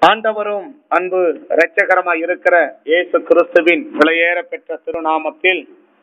ஆண்டவரும் அன்பு இரட்சகரமாய் இருக்கிற இயேசு கிறிஸ்துவின் விலையேற பெற்ற திருநாமத்தில்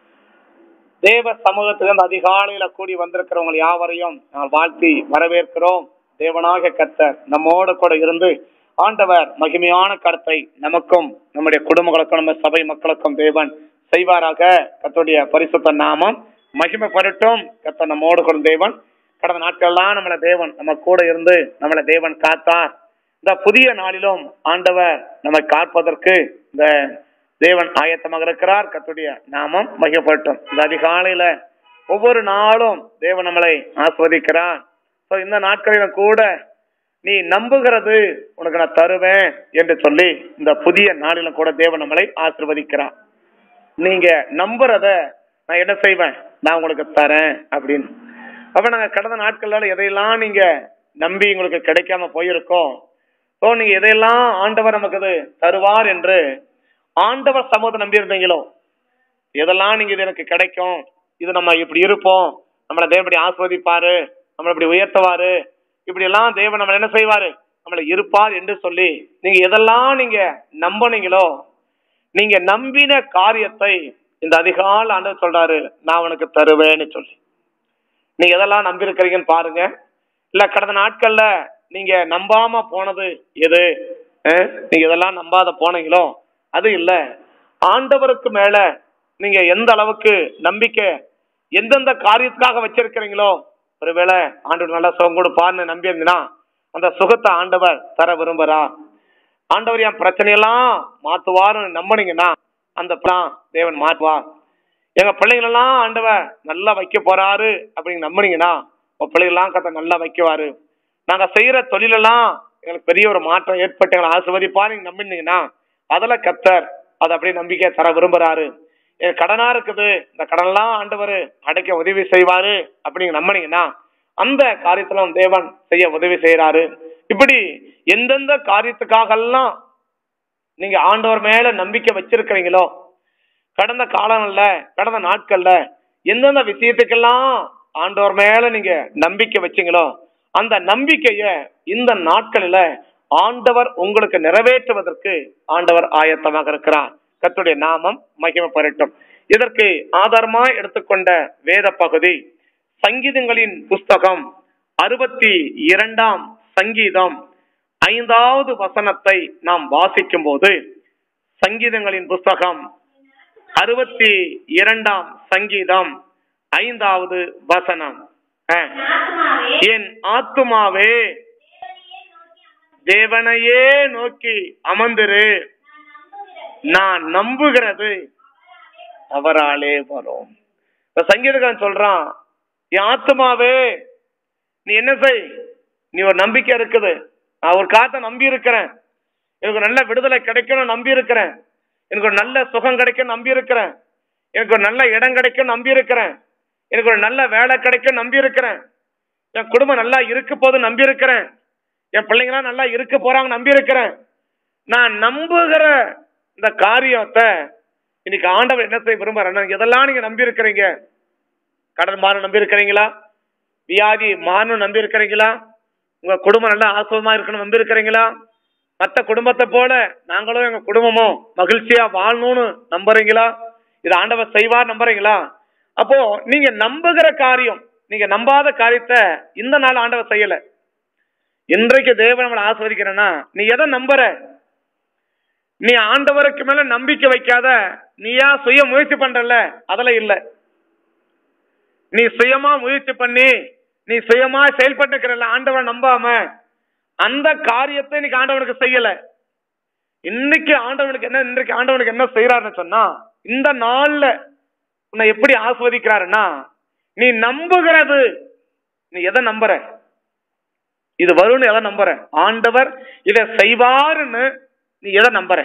தேவ சமூகத்திலிருந்து அதிகாலையில கூடி வந்திருக்கிறவங்க யாவரையும் நாங்கள் வாழ்த்தி வரவேற்கிறோம் தேவனாக கர்த்தர் நம்மோடு கூட இருந்து ஆண்டவர் மகிமையான கருத்தை நமக்கும் நம்முடைய குடும்பங்களுக்கும் நம்ம சபை மக்களுக்கும் தேவன் செய்வாராக கர்த்தருடைய பரிசுத்த நாமம் மகிமைப்படட்டும் கர்த்தர் நம்மோடு கூட தேவன் கடந்த நாட்கள்லாம் நம்மளை தேவன் நம்ம கூட இருந்து நம்மளை தேவன் காத்தார் இந்த புதிய நாளிலும் ஆண்டவர் நம்மை காப்பதற்கு இந்த தேவன் ஆயத்தமாக இருக்கிறார் கத்துடைய நாமம் மகிழப்பட்டும் இந்த அதிகாலையில ஒவ்வொரு நாளும் தேவன் நம்மளை ஆஸ்வதிக்கிறார் So, இந்த நாட்களிலும் கூட நீ நம்புகிறது உனக்கு நான் தருவேன் என்று சொல்லி இந்த புதிய நாளிலும் கூட தேவன் நம்மளை ஆசிர்வதிக்கிறார் நீங்க நம்புறத நான் என்ன செய்வேன் நான் உங்களுக்கு தரேன் அப்படின்னு அப்ப நாங்க கடந்த நாட்கள்ல எதையெல்லாம் நீங்க நம்பி உங்களுக்கு கிடைக்காம போயிருக்கோம் ஓ நீங்க எதையெல்லாம் ஆண்டவர் நமக்கு அது தருவார் என்று ஆண்டவர் சமூகத்தை நம்பி இருந்தீங்களோ எதெல்லாம் நீங்க இது எனக்கு கிடைக்கும் இது நம்ம இப்படி இருப்போம் நம்மளை தேவன் இப்படி ஆஸ்வதிப்பாரு நம்மளை இப்படி உயர்த்துவாரு இப்படி எல்லாம் தேவன் நம்மளை என்ன செய்வாரு நம்மளை இருப்பார் என்று சொல்லி நீங்க எதெல்லாம் நீங்க நம்பினீங்களோ நீங்க நம்பின காரியத்தை இந்த அதிகால ஆண்டவர் சொல்றாரு நான் உனக்கு தருவேன்னு சொல்லி நீங்க எதெல்லாம் நம்பி இருக்கிறீங்கன்னு பாருங்க இல்ல கடந்த நாட்கள்ல நீங்க நம்பாம போனது எது அஹ்? நீங்க இதெல்லாம் நம்பாத போனீங்களோ அது இல்ல ஆண்டவருக்கு மேல நீங்க எந்த அளவுக்கு நம்பிக்கை எந்தெந்த காரியத்துக்காக வச்சிருக்கிறீங்களோ ஒருவேளை ஆண்டவர் நல்லா சுகம் கொடுப்பார்னு நம்பி இருந்தீங்கன்னா அந்த சுகத்தை ஆண்டவர் தர விரும்புறா ஆண்டவர் என் பிரச்சனையெல்லாம் மாத்துவாருன்னு நம்புனீங்கன்னா அந்த plan தேவன் மாற்றுவார் எங்க பிள்ளைங்களெல்லாம் ஆண்டவர் நல்லா வைக்க போறாரு அப்படின்னு நம்புனீங்கன்னா உங்க பிள்ளைகளெல்லாம் கத்த நல்லா வைக்குவாரு நாங்க செய்யற தொழிலெல்லாம் எங்களுக்கு பெரிய ஒரு மாற்றம் ஏற்பட்டு எங்களை ஆசிர்வதிப்பார் நீங்க நம்பினீங்கன்னா அதில் கத்தர் அதை அப்படியே நம்பிக்கை தர விரும்புறாரு என் கடனா இருக்குது இந்த கடனெல்லாம் ஆண்டவர் அடைக்க உதவி செய்வாரு அப்படிங்க நம்பினீங்கன்னா அந்த காரியத்திலும் தேவன் செய்ய உதவி செய்யறாரு இப்படி எந்தெந்த காரியத்துக்காகலாம் நீங்க ஆண்டவர் மேல நம்பிக்கை வச்சிருக்கிறீங்களோ கடந்த காலங்கள்ல கடந்த நாட்கள்ல எந்தெந்த விஷயத்துக்கெல்லாம் ஆண்டவர் மேல நீங்க நம்பிக்கை வச்சீங்களோ அந்த நம்பிக்கைய இந்த நாட்களில ஆண்டவர் உங்களுக்கு நிறைவேற்றுவதற்கு ஆண்டவர் ஆயத்தமாக இருக்கிறார் கர்த்தருடைய நாமம் மகிமைப்படட்டும் இதற்கு ஆதாரமா எடுத்துக்கொண்ட வேத பகுதி சங்கீதங்களின் புஸ்தகம் அறுபத்தி இரண்டாம் சங்கீதம் ஐந்தாவது வசனத்தை நாம் வாசிக்கும் போது சங்கீதங்களின் புஸ்தகம் அறுபத்தி இரண்டாம் சங்கீதம் ஐந்தாவது வசனம் அஹ். என் ஆத்துமாவே தேவனையே நோக்கி அமர்ந்திரு நான் நம்புகிறது அவராலே வரும் இப்ப சங்கீதக்காரன் சொல்றான் என் ஆத்துமாவே நீ என்ன செய் நீ ஒரு நம்பிக்கை இருக்குது நான் ஒரு காத்த நம்பி இருக்கிறேன் எனக்கு ஒரு நல்ல விடுதலை கிடைக்கணும் நம்பி இருக்கிறேன் எனக்கு ஒரு நல்ல சுகம் கிடைக்கும் நம்பி இருக்கிறேன் எனக்கு ஒரு நல்ல இடம் கிடைக்கும் நம்பி இருக்கிறேன் எனக்கு ஒரு நல்ல வேலை கிடைக்கும் நம்பி இருக்கிறேன் என் குடும்பம் நல்லா இருக்க போது நம்பி இருக்கிறேன் என் பிள்ளைங்களாம் நல்லா இருக்க போறாங்க நம்பி இருக்கிறேன் நான் நம்புகிற இந்த காரியத்தை இன்னைக்கு ஆண்டவர் என்ன செய்ய விரும்புறேன் எதெல்லாம் நீங்க நம்பி இருக்கிறீங்க கடன் மாற நம்பி இருக்கிறீங்களா வியாதி மாறணும் நம்பி இருக்கிறீங்களா உங்க குடும்பம் நல்லா ஆசுவமா இருக்கணும் நம்பி இருக்கிறீங்களா மற்ற குடும்பத்தை போல நாங்களும் எங்க குடும்பமும் மகிழ்ச்சியா வாழணும்னு நம்புறீங்களா இது ஆண்டவர் செய்வார் நம்புறீங்களா அப்போ நீங்க நம்புகிற காரியம் நீங்க நம்பாத காரியத்தை இந்த நாள் ஆண்டவர் செய்யல இன்றைக்கு தேவன் நம்மளை ஆஸ்வதிக்கிறேன்னா நீ எதை நம்புற நீ ஆண்டவருக்கு மேல நம்பிக்கை வைக்காத நீயா சுய முயற்சி பண்றல அதுல இல்ல நீ சுயமா முயற்சி பண்ணி நீ சுயமா செயல்பட்டுக்கிறல்ல ஆண்டவரை நம்பாம அந்த காரியத்தை இன்னைக்கு ஆண்டவனுக்கு செய்யல இன்னைக்கு ஆண்டவனுக்கு என்ன இன்றைக்கு ஆண்டவனுக்கு என்ன செய்யறாருன்னு சொன்னா இந்த நாள்ல உன்னை எப்படி ஆஸ்வதிக்கிறாருன்னா நீ நம்புகிறது நீ எதை நம்புற இது வரும்னு எதை நம்புற ஆண்டவர் இதை செய்வாருன்னு நீ எதை நம்புற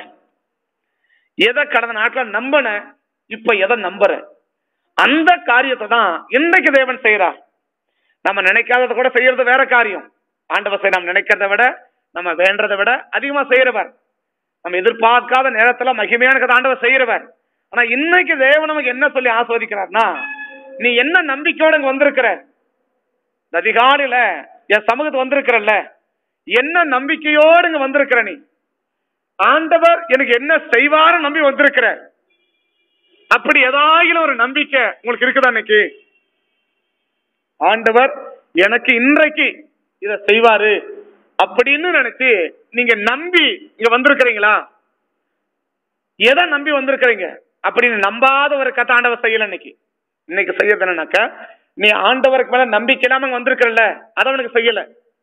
எதை கடந்த நாட்கள் நம்பன இப்ப எதை நம்புற அந்த காரியத்தை தான் இன்னைக்கு தேவன் செய்யறார் நம்ம நினைக்காததை கூட செய்யறது வேற காரியம் ஆண்டவர் செய்ய நம்ம நினைக்கிறத விட நம்ம வேண்டதை விட அதிகமா செய்யறவர் நம்ம எதிர்பார்க்காத நேரத்துல மகிமையான கதை ஆண்டவர் செய்யறவர் ஆனா இன்னைக்கு தேவன் நமக்கு என்ன சொல்லி ஆஸ்வதிக்கிறார்னா நீ என்ன நம்பிக்கையோட இங்க வந்திருக்கிற இந்த அதிகாலையில என் சமூகத்துக்கு வந்திருக்கிறல்ல என்ன நம்பிக்கையோடு இங்க வந்திருக்கிற நீ ஆண்டவர் எனக்கு என்ன செய்வாரு நம்பி வந்திருக்கிற அப்படி ஏதாயிலும் ஒரு நம்பிக்கை உங்களுக்கு இருக்குதா இன்னைக்கு ஆண்டவர் எனக்கு இன்றைக்கு இத செய்வாரு அப்படின்னு நினைச்சு நீங்க நம்பி இங்க வந்திருக்கிறீங்களா எதை நம்பி வந்திருக்கிறீங்க அப்படின்னு நம்பாத ஒரு கதை ஆண்டவர் செய்யல இன்னைக்கு இன்னைக்கு செய்யறது என்னன்னாக்க நீ ஆண்டவருக்கு மேல நம்பிக்கை இல்லாம இங்க வந்திருக்கிறல்ல அதை அவனுக்கு செய்யல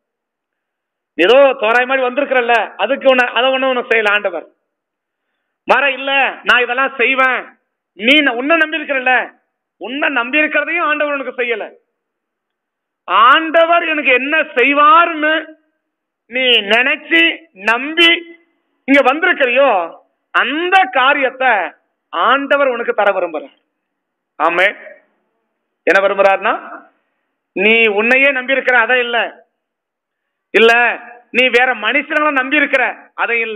ஏதோ தோராய் மாதிரி வந்திருக்கிறல்ல அதுக்கு உன்னை அதை ஒண்ணு உனக்கு செய்யல ஆண்டவர் மர இல்ல நான் இதெல்லாம் செய்வேன் நீ ந- உன்னை நம்பி இருக்கிறல்ல உன்னை நம்பி இருக்கிறதையும் ஆண்டவர் உனக்கு செய்யல ஆண்டவர் எனக்கு என்ன செய்வாருன்னு நீ நினைச்சு நம்பி இங்க வந்திருக்கிறியோ அந்த காரியத்தை ஆண்டவர் உனக்கு தர விரும்புறார் ஆமே என்ன விரும்புறாருன்னா நீ உன்னையே நம்பி இருக்கிற அதை இல்ல இல்ல நீ வேற மனுஷங்களை நம்பி இருக்கிற அதை இல்ல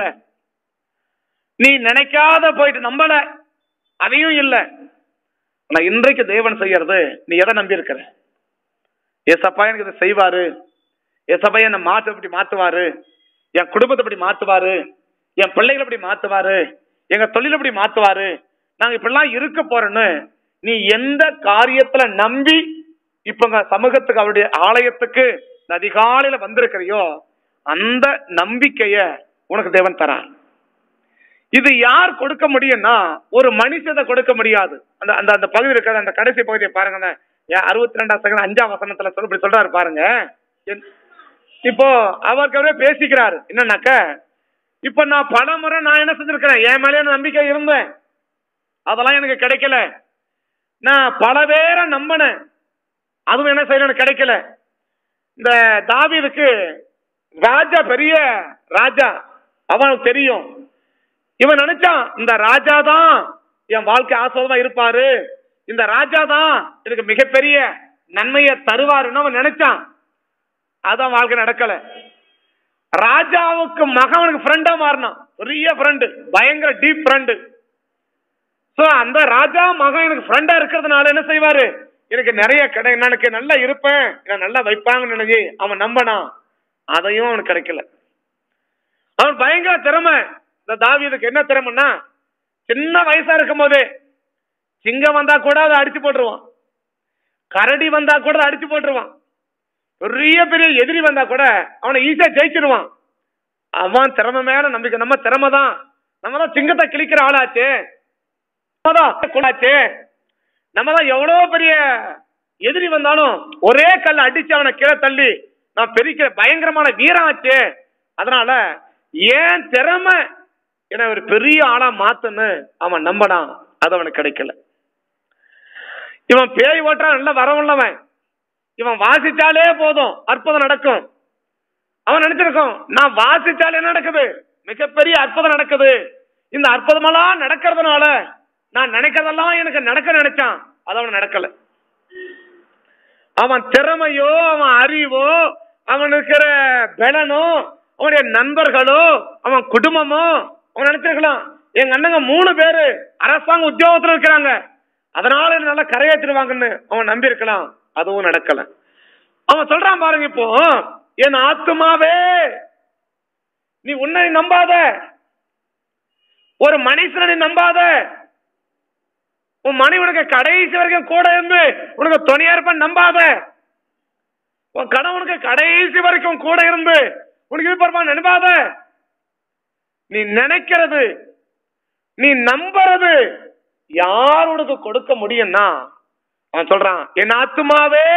நீ நினைக்காத போயிட்டு நம்பல அதையும் இல்ல ஆனா இன்றைக்கு தேவன் செய்யறது நீ எதை நம்பி இருக்கிற ஏசப்பா எனக்கு இதை செய்வாரு ஏசப்பா என்னை மாற்ற இப்படி மாத்துவாரு என் குடும்பத்தை இப்படி மாத்துவாரு என் பிள்ளைகளை இப்படி மாத்துவாரு எங்க தொழிலை இப்படி மாத்துவாரு நாங்க இப்படிலாம் இருக்க போறோன்னு நீ எந்த காரியத்துல நம்பி இப்ப உங்க சமூகத்துக்கு அவருடைய ஆலயத்துக்கு இந்த அதிகாலையில வந்திருக்கிறியோ அந்த நம்பிக்கைய உனக்கு தேவன் தரான் இது யார் கொடுக்க முடியும்னா ஒரு மனுஷதை கொடுக்க முடியாது அந்த அந்த அந்த பகுதி இருக்கிற அந்த கடைசி பகுதியை பாருங்க அறுபத்தி ரெண்டாம் செகண்ட் அஞ்சாம் வசனத்துல சொல்லி இப்படி சொல்றாரு பாருங்க என்- இப்போ அவருக்கு அவரே பேசிக்கிறாரு என்னன்னாக்க இப்ப நான் பல முறை நான் என்ன செஞ்சிருக்கிறேன் என் மேலே நம்பிக்கை இருந்தேன் அதெல்லாம் எனக்கு கிடைக்கல நான் பல பேரை நம்பினேன் அதுவும் என்ன செய்யல எனக்கு கிடைக்கல இந்த தாவீதுக்கு ராஜா பெரிய ராஜா அவனுக்கு தெரியும் இவன் நினைச்சான் இந்த ராஜா தான் என் வாழ்க்கை ஆஸ்வாதமா இருப்பாரு இந்த ராஜா தான் எனக்கு மிகப்பெரிய நன்மையை தருவாருன்னு அவன் நினைச்சான் அதான் வாழ்க்கை நடக்கல ராஜாவுக்கு மகனுக்கு ஃப்ரெண்டா மாறினான் பெரிய ஃப்ரெண்டு பயங்கர டீப் ஃப்ரெண்டு சோ அந்த ராஜா மகன் எனக்கு ஃப்ரெண்டா இருக்கிறதுனால என்ன செய்வாரு எனக்கு நிறைய கடை எனக்கு நல்லா இருப்பேன் நான் நல்லா வைப்பாங்கன்னு நினைச்சு அவன் நம்பினான் அதையும் அவனுக்கு கிடைக்கல அவன் பயங்கர திறமை இந்த தாவீதுக்கு என்ன திறமைன்னா சின்ன வயசா இருக்கும் போதே சிங்கம் வந்தா கூட அதை அடிச்சு போட்டுருவான் கரடி வந்தா கூட அதை அடிச்சு போட்டுருவான் பெரிய பெரிய எதிரி வந்தா கூட அவனை ஈஸியா ஜெயிச்சிருவான் அவன் திறமை மேல நம்பிக்கை நம்ம திறமை தான் நம்ம தான் சிங்கத்தை கிழிக்கிற ஆளாச்சே நம்ம தான் கூடாச்சே நம்ம தான் எவ்வளவு பெரிய எதிரி வந்தாலும் ஒரே கல் அடிச்சு அவனை கீழே தள்ளி நான் பெரிய பயங்கரமான வீரம் ஆச்சே அதனால ஏன் திறமை என்ன ஒரு பெரிய ஆளா மாத்துன்னு அவன் நம்பனான் அது அவனுக்கு கிடைக்கல இவன் பேய் ஓட்டுறான் நல்ல வரவுள்ளவன் இவன் வாசிச்சாலே போதும் அற்புதம் நடக்கும் அவன் நினைச்சிருக்கான் நான் வாசிச்சாலே என்ன நடக்குது மிகப்பெரிய அற்புதம் நடக்குது இந்த அற்புதமெல்லாம் நடக்கிறதுனால நான் நினைக்கிறதெல்லாம் எனக்கு நடக்க நினைச்சான் அது அவன் நடக்கல அவன் திறமையோ அவன் அறிவோ அவன் இருக்கிற பலனோ அவனுடைய நண்பர்களோ அவன் குடும்பமோ அவன் நினைச்சிருக்கலாம் எங்க அண்ணங்க மூணு பேரு அரசாங்க உத்தியோகத்துல இருக்கிறாங்க அதனால என்னை நல்லா கரையேற்றிடுவாங்கன்னு அவன் நம்பி இருக்கலாம் அதுவும் நடக்கல அவன் சொல்றான் பாருங்க இப்போ என் ஆத்துமாவே நீ உன்னை நம்பாத ஒரு மனுஷனை நீ நம்பாத உன் மனைவி உனக்கு கடைசி வரைக்கும் கூட இருந்து உனக்கு துணையா இருப்பான் நம்பாத உன் கணவனுக்கு கடைசி வரைக்கும் கூட இருந்து உனக்கு இது பார்ப்பான் நம்பாத நீ நினைக்கிறது நீ நம்புறது யார் உனக்கு கொடுக்க முடியும்னா அவன் சொல்றான் என் ஆத்துமாவே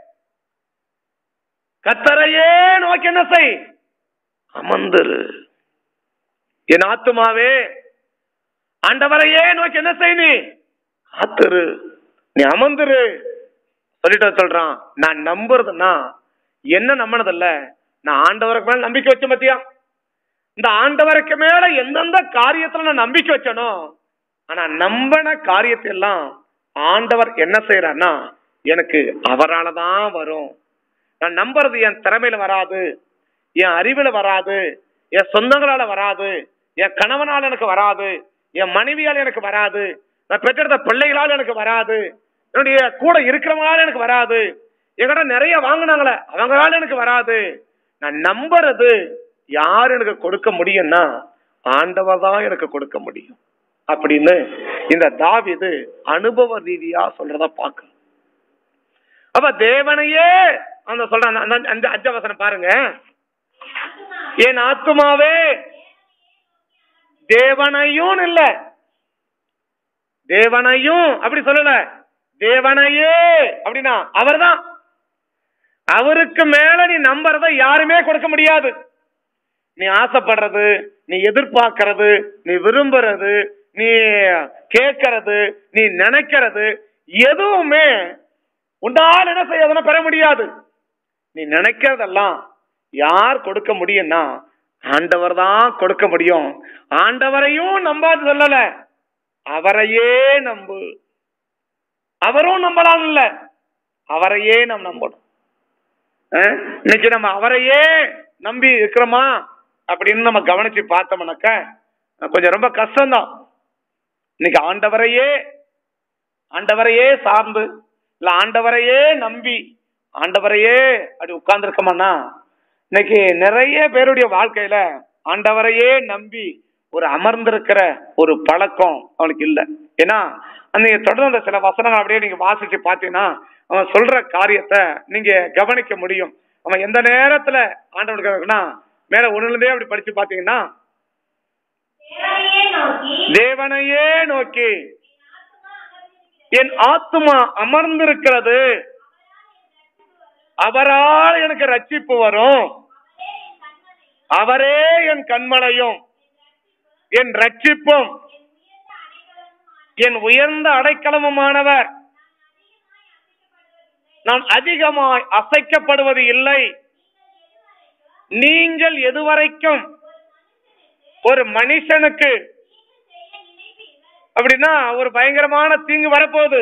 கத்தரையே நோக்கி என்ன செய் அமர்ந்துரு என் ஆத்துமாவே ஆண்டவரையே நோக்கி என்ன செய் நீ காத்துரு நீ அமர்ந்துரு சொல்லிட்டு சொல்றான் நான் நம்புறதுன்னா என்ன நம்பினதில்ல நான் ஆண்டவருக்கு மேல நம்பிக்கை வச்ச பத்தியா இந்த ஆண்டவருக்கு மேல எந்தெந்த காரியத்துல நான் நம்பிக்கை வச்சனோ ஆனா நம்பின காரியத்தை எல்லாம் ஆண்டவர் என்ன செய்யறான்னா எனக்கு அவரால தான் வரும் நான் நம்புறது என் திறமையில வராது என் அறிவுல வராது என் சொந்தங்களால வராது என் கணவனால எனக்கு வராது என் மனைவியால் எனக்கு வராது நான் பெற்றெடுத்த பிள்ளைகளால் எனக்கு வராது என்னுடைய கூட இருக்கிறவங்களால எனக்கு வராது என்கிட்ட நிறைய வாங்கினாங்களே அவங்களால எனக்கு வராது நான் நம்புறது யார் எனக்கு கொடுக்க முடியும்னா ஆண்டவர் தான் எனக்கு கொடுக்க முடியும் அப்படின்னு இந்த தாவீது அனுபவ ரீதியா சொல்றத பார்க்க அப்ப தேவனையே அந்த சொல்ற அந்த- அந்த அந்த அஞ்சவசனம் பாருங்க என் ஆத்துமாவே தேவனையும் இல்ல தேவனையும் அப்படி சொல்லல தேவனையே அப்படின்னா அவர்தான் அவருக்கு மேல நீ நம்புறத யாருமே கொடுக்க முடியாது நீ ஆசைப்படுறது நீ எதிர்பார்க்கறது நீ விரும்புறது நீ கேட்கறது நீ நினைக்கிறது எதுவுமே உன்னால் என்ன செய்யாதுன்னா பெற முடியாது நீ நினைக்கிறதெல்லாம் யார் கொடுக்க முடியும்னா ஆண்டவர் தான் கொடுக்க முடியும் ஆண்டவரையும் நம்பாது சொல்லல அவரையே நம்பு அவரும் நம்பலாம் இல்ல அவரையே நாம் நம்பணும் அஹ், இன்னைக்கு நம்ம அவரையே நம்பி இருக்கிறோமா அப்படின்னு நம்ம கவனிச்சு பார்த்தோம்னாக்க அஹ், கொஞ்சம் ரொம்ப கஷ்டம்தான் இன்னைக்கு ஆண்டவரையே ஆண்டவரையே சார்ந்து இல்ல ஆண்டவரையே நம்பி ஆண்டவரையே அப்படி உட்கார்ந்துருக்கோம்னா இன்னைக்கு நிறைய பேருடைய வாழ்க்கையில ஆண்டவரையே நம்பி ஒரு அமர்ந்திருக்கிற ஒரு பழக்கம் அவனுக்கு இல்ல ஏன்னா அந்த தொடர்ந்து அந்த சில வசனங்கள் அப்படியே நீங்க வாசிச்சு பார்த்தீங்கன்னா அவன் சொல்ற காரியத்தை நீங்க கவனிக்க முடியும் அவன் எந்த நேரத்துல ஆண்டவனுக்கு இருக்குன்னா மேல ஒண்ணுலேருந்தே அப்படி படிச்சு பாத்தீங்கன்னா தேவனையே நோக்கி தேவனையே நோக்கி என் ஆத்துமா அமர்ந்திருக்கிறது அவரால் எனக்கு ரட்சிப்பு வரும் அவரே என் கண்மலையும் என் ரட்சிப்பும் என் உயர்ந்த அடைக்கலமுமானவர் நான் அதிகமாய் அசைக்கப்படுவது இல்லை நீங்கள் எதுவரைக்கும் ஒரு மனுஷனுக்கு அப்படின்னா ஒரு பயங்கரமான தீங்கு வரப்போகுது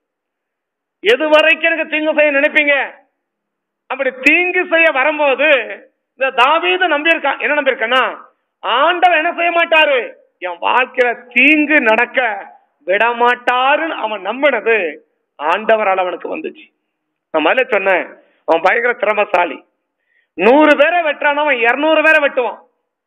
எது வரைக்கும் எனக்கு தீங்கு செய்ய நினைப்பீங்க அப்படி தீங்கு செய்ய வரும்போது இந்த தாவீது நம்பியிருக்கான் என்ன நம்பியிருக்கான்னா ஆண்டவர் என்ன செய்ய மாட்டாரு என் வாழ்க்கையில தீங்கு நடக்க விட மாட்டாருன்னு அவன் நம்பினது ஆண்டவரால் அவனுக்கு வந்துச்சு நான் முதல்ல சொன்னேன் அவன் பயங்கர திறமசாலி நூறு பேரை வெட்டுறான் அவன் இருநூறு பேரை வெட்டுவான்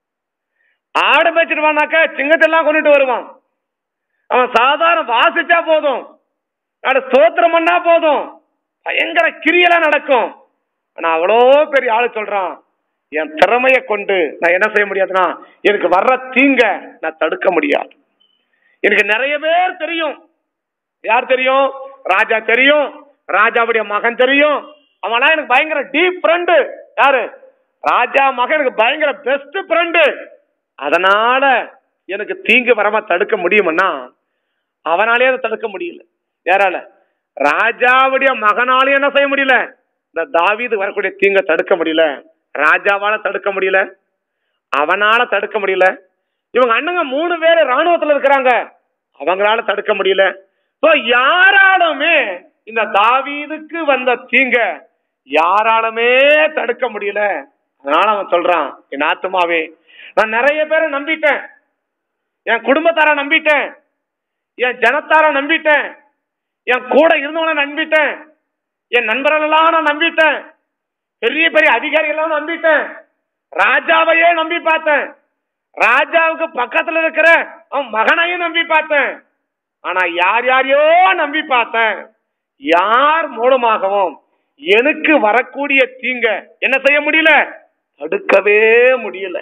ஆடு மேய்ச்சிருவானாக்க சிங்கத்தெல்லாம் கொண்டுட்டு வருவான் அவன் சாதாரண வாசிச்சா போதும் நாடு ஸ்தோத்திரம் பண்ணா போதும் பயங்கர கிரியெல்லாம் நடக்கும் ஆனா அவ்வளோ பெரிய ஆளு சொல்றான் என் திறமைய கொண்டு நான் என்ன செய்ய முடியாதுன்னா எனக்கு வர்ற தீங்க நான் தடுக்க முடியாது எனக்கு நிறைய பேர் தெரியும் யார் தெரியும் ராஜா தெரியும் ராஜாவுடைய மகன் தெரியும் அவன்லாம் எனக்கு பயங்கர டீப் ஃப்ரெண்டு யாரு ராஜா மகன் எனக்கு பயங்கர பெஸ்ட் ஃப்ரெண்டு அதனால எனக்கு தீங்கு வராம தடுக்க முடியும்னா அவனாலே அதை தடுக்க முடியல யாரால ராஜாவுடைய மகனாலே என்ன செய்ய முடியல இந்த தாவீது வரக்கூடிய தீங்க தடுக்க முடியல ராஜாவால தடுக்க முடியல அவனால தடுக்க முடியல இவங்க அண்ணங்க மூணு பேர் ராணுவத்துல இருக்கிறாங்க அவங்களால தடுக்க முடியல So, யாராலுமே இந்த தாவீதுக்கு வந்த தீங்க யாராலுமே தடுக்க முடியல அதனால அவன் சொல்றான் என் ஆத்துமாவே நான் நிறைய பேரை நம்பிட்டேன் என் குடும்பத்தார நம்பிட்டேன் என் ஜனத்தார நம்பிட்டேன் என் கூட இருந்தவங்கள நம்பிட்டேன் என் நண்பர்களெல்லாம் நான் நம்பிட்டேன் பெரிய பெரிய அதிகாரிகளெல்லாம் நம்பிட்டேன் ராஜாவையே நம்பி பார்த்தேன் ராஜாவுக்கு பக்கத்துல இருக்கிற அவன் மகனையும் நம்பி பார்த்தேன் ஆனா யார் யாரையோ நம்பி பார்த்தேன் யார் மூலமாகவும் எனக்கு வரக்கூடிய தீங்க என்ன செய்ய முடியல தடுக்கவே முடியல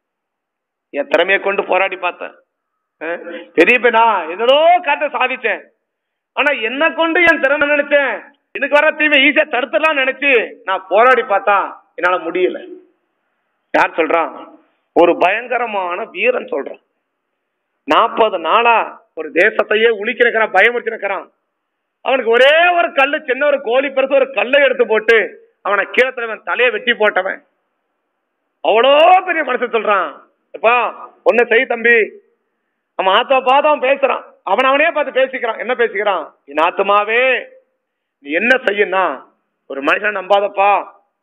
என் திறமையை கொண்டு போராடி பார்த்தேன் அஹ், பெரிய பெண்ணா எதோ காட்ட சாதிச்சேன் ஆனா என்ன கொண்டு என் திறமை நினைச்சேன் எனக்கு வர தீமை ஈஸியா தடுத்துடலாம் நினைச்சு நான் போராடி பார்த்தா என்னால முடியல யார் சொல்றான் ஒரு பயங்கரமான வீரன் சொல்றான் நாற்பது நாளா ஒரு தேசத்தையே உளிக்கிறக்கிறான் பயமுறுத்திருக்கிறான் அவனுக்கு ஒரே ஒரு கல்லு சின்ன ஒரு கோழி பெருசு ஒரு கல்லை எடுத்து போட்டு அவனை கீழே தலைவன் தலையை வெட்டி போட்டவன் அவ்வளோ பெரிய மனுஷன் சொல்றான் எப்பா ஒண்ணு செய் தம்பி அவன் ஆத்தா பார்த்து அவன் பேசுறான் அவன் அவனே பார்த்து பேசிக்கிறான் என்ன பேசிக்கிறான் என் ஆத்துமாவே நீ என்ன செய்யனா ஒரு மனுஷனை நம்பாதப்பா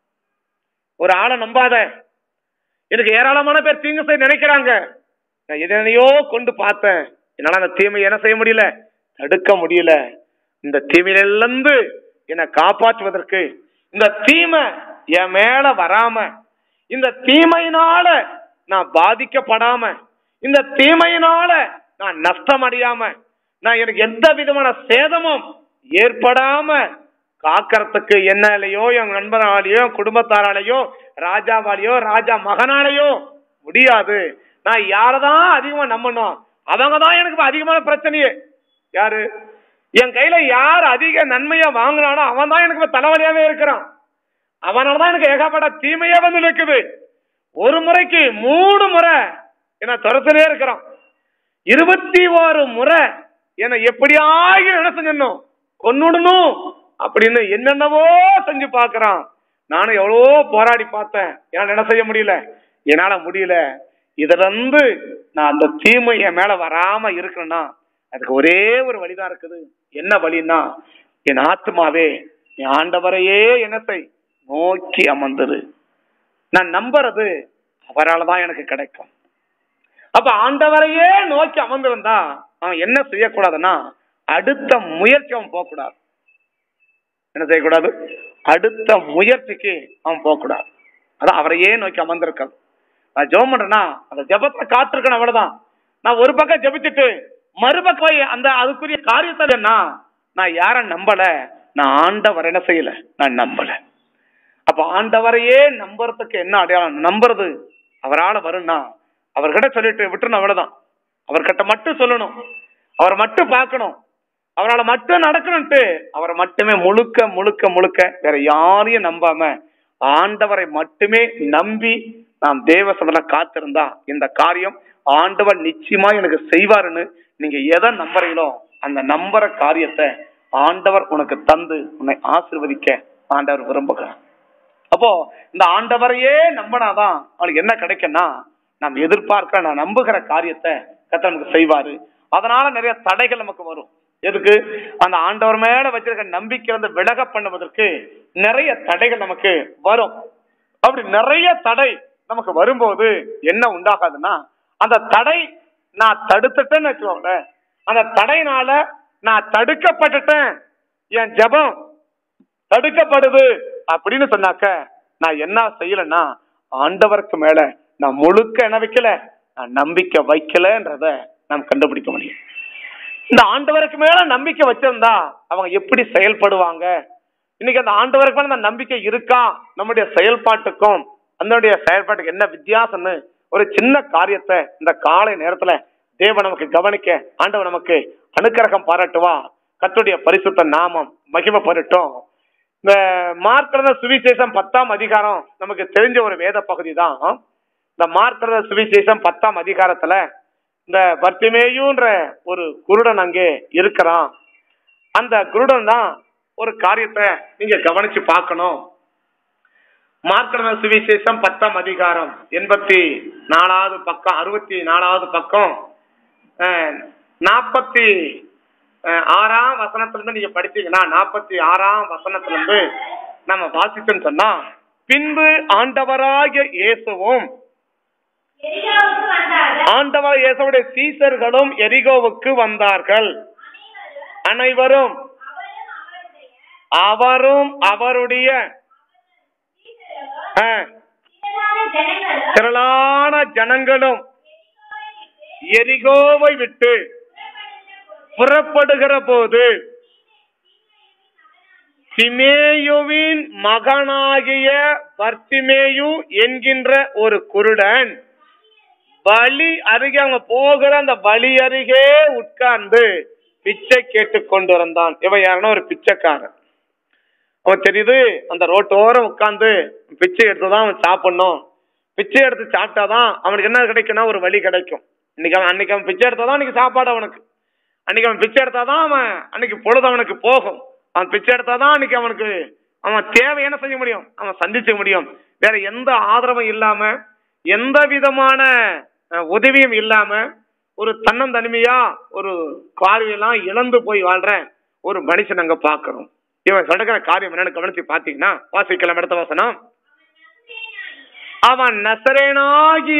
ஒரு ஆளை நம்பாத எனக்கு ஏராளமான பேர் தீங்கு செய்ய நினைக்கிறாங்க நான் எதனையோ கொண்டு பார்த்தேன் என்னால அந்த தீமை என்ன செய்ய முடியல தடுக்க முடியல இந்த தீமையிலிருந்து என்னை காப்பாற்றுவதற்கு இந்த தீமை என் மேல வராம இந்த தீமையினால நான் பாதிக்கப்படாம இந்த தீமையினால நான் நஷ்டம் அடையாம நான் எனக்கு எந்த விதமான சேதமும் ஏற்படாம காக்கறதுக்கு என்னாலேயோ என் நண்பராலேயோ என் குடும்பத்தாராலேயோ ராஜாவாலேயோ ராஜா மகனாலேயோ முடியாது நான் யாரதான் அதிகமா நம்பணும் அவங்க தான் எனக்கு இப்ப அதிகமான பிரச்சனையே யாரு என் கையில யார் அதிக நன்மையா வாங்கினானோ அவன் தான் எனக்கு இப்ப தலைவலியாவே இருக்கிறான் அவனால தான் எனக்கு ஏகப்பட்ட தீமையே வந்து நிற்குது ஒரு முறைக்கு மூணு முறை என்ன துரத்திலே இருக்கிறான் இருபத்தி ஒரு முறை என்னை எப்படியாகி என்ன செஞ்சிடணும் கொன்னுடணும் அப்படின்னு என்னென்னவோ செஞ்சு பார்க்கறான் நானும் எவ்வளவோ போராடி பார்த்தேன் என்னால என்ன செய்ய முடியல என்னால முடியல இதுல இருந்து நான் அந்த தீமை என் மேல வராம இருக்கணும்னா அதுக்கு ஒரே ஒரு வழிதான் இருக்குது என்ன வழின்னா என் ஆத்மாவே என் ஆண்டவரையே என்ன செய் நோக்கி அமர்ந்தது நான் நம்புறது அவரால் தான் எனக்கு கிடைக்கும் அப்ப ஆண்டவரையே நோக்கி அமர்ந்திருந்தா அவன் என்ன செய்யக்கூடாதுன்னா அடுத்த முயற்சி அவன் போகக்கூடாது என்ன செய்யக்கூடாது அடுத்த முயற்சிக்கு அவன் போகக்கூடாது அதான் அவரையே நோக்கி அமர்ந்திருக்காது நான் ஜெபம் பண்றேன்னா அந்த ஜெபத்தை காத்திருக்கணும் அவ்வளவுதான் நான் ஒரு பக்கம் ஜெபிச்சுட்டு மறுபக்கம் போய் அந்த அதுக்குரிய காரியத்தை என்ன நான் யார நம்பல நான் ஆண்டவர் என்ன செய்யல நான் நம்பல அப்ப ஆண்டவரையே நம்புறதுக்கு என்ன அடையாளம் நம்புறது அவரால வரும்னா அவர்கிட்ட சொல்லிட்டு விட்டுணும் அவ்வளவுதான் அவர்கிட்ட மட்டும் சொல்லணும் அவரை மட்டும் பார்க்கணும் அவரால் மட்டும் நடக்கணும்ட்டு அவரை மட்டுமே முழுக்க முழுக்க முழுக்க வேற யாரையும் நம்பாம ஆண்டவரை மட்டுமே நம்பி நாம் தேவ சபையில காத்திருந்தா இந்த காரியம் ஆண்டவர் நிச்சயமா எனக்கு செய்வாருன்னு நீங்க எதை நம்புறீங்களோ அந்த நம்புற காரியத்தை ஆண்டவர் உனக்கு தந்து உன்னை ஆசிர்வதிக்க ஆண்டவர் விரும்புகிறார் அப்போ இந்த ஆண்டவரையே நம்பினாதான் அவனுக்கு என்ன கிடைக்கும்னா நாம் எதிர்பார்க்கிற நான் நம்புகிற காரியத்தை கர்த்தர் நமக்கு செய்வாரு அதனால நிறைய தடைகள் நமக்கு வரும் எதுக்கு அந்த ஆண்டவர் மேல வச்சிருக்க நம்பிக்கை வந்து விலக பண்ணுவதற்கு நிறைய தடைகள் நமக்கு வரும் அப்படி நிறைய தடை நமக்கு வரும்போது என்ன உண்டாகாதுன்னா அந்த தடை நான் தடுத்துட்டேன்னு வச்சுக்கோங்களேன் அந்த தடையினால நான் தடுக்கப்பட்டுட்டேன் என் ஜெபம் தடுக்கப்படுது அப்படின்னு சொன்னாக்க நான் என்ன செய்யலைன்னா ஆண்டவருக்கு மேல நான் முழுக்க என்ன வைக்கல நான் நம்பிக்கை வைக்கலன்றத நாம் கண்டுபிடிக்க முடியும் இந்த ஆண்டவருக்கு மேல நம்பிக்கை வச்சிருந்தா அவங்க எப்படி செயல்படுவாங்க இன்னைக்கு அந்த ஆண்டவருக்கு மேல அந்த நம்பிக்கை இருக்கா நம்முடைய செயல்பாட்டுக்கும் அதனுடைய செயல்பாட்டுக்கு என்ன வித்தியாசம்னு ஒரு சின்ன காரியத்தை இந்த காலை நேரத்துல தேவன் நமக்கு கவனிக்க ஆண்டவர் நமக்கு அனுக்கிரகம் பாராட்டுவா கர்த்தருடைய பரிசுத்த நாமம் மகிமைப்படட்டும் இந்த மார்க்கிறத சுவிசேஷம் பத்தாம் அதிகாரம் நமக்கு தெரிஞ்ச ஒரு வேத பகுதி தான் இந்த மார்க்கிறத சுவிசேஷம் பத்தாம் அதிகாரத்துல இந்த பர்த்திமேயுன்ற ஒரு குருடன் அங்கே இருக்கிறான் அந்த குருடன் தான் ஒரு காரியத்தை நீங்க கவனிச்சு பார்க்கணும் மார்க்கட சுவிசேஷம் பத்தாம் அதிகாரம் எண்பத்தி நாலாவது பக்கம் அறுபத்தி நாலாவது பக்கம் நாற்பத்தி ஆறாம் வசனத்துல இருந்து நீங்க படிச்சீங்கன்னா நாற்பத்தி ஆறாம் வசனத்துல இருந்து நம்ம வாசிச்சோம்னு சொன்னா பின்பு ஆண்டவராகிய இயேசுவும் எரிகாவுக்கு வந்தார்கள் ஆண்டவர் இயேசுவுடைய சீசர்களும் எரிகோவுக்கு வந்தார்கள் அனைவரும் அவரும் அவருடைய ஆ, திரளான ஜனங்களும் திரளான ஜனங்களும் எரிகோவை விட்டு புறப்படுகிற போது சிமேயுவின் மகனாகிய பர்த்திமேயு என்கின்ற ஒரு குருடன் வழி அருகே அவங்க போகிற அந்த வழி அருகே உட்கார்ந்து பிச்சை கேட்டு கொண்டு இருந்தான் இவன் யாருன்னா ஒரு பிச்சைக்காரன் அவன் தெரியுது அந்த ரோட்டோரம் உட்கார்ந்து பிச்சை எடுத்து தான் அவன் சாப்பிடணும் பிச்சை எடுத்து சாப்பிட்டாதான் அவனுக்கு என்ன கிடைக்கும்னா ஒரு வழி கிடைக்கும் இன்னைக்கு அவன் அன்னைக்கு அவன் பிச்சை எடுத்தாதான் அன்னைக்கு சாப்பாடு அவனுக்கு அன்னைக்கு அவன் பிச்சை எடுத்தாதான் அவன் அன்னைக்கு பொழுது அவனுக்கு போகும் அவன் பிச்சை எடுத்தாதான் அன்னைக்கு அவனுக்கு அவன் தேவை என்ன செய்ய முடியும் அவன் சந்திக்க முடியும் வேற எந்த ஆதரவும் இல்லாம எந்த விதமான அஹ், உதவியும் இல்லாம ஒரு தன்னந்தனிமையா ஒரு பார்வையெல்லாம் இழந்து போய் வாழ்ற ஒரு மனுஷன் அங்க பாக்குறோம் இவன் சொல்ற காரியம் என்னன்னு கவனிச்சு பாத்தீங்கன்னா வாசிக்கலாம் அடுத்த வசனம் அவன் நசரேனாகிய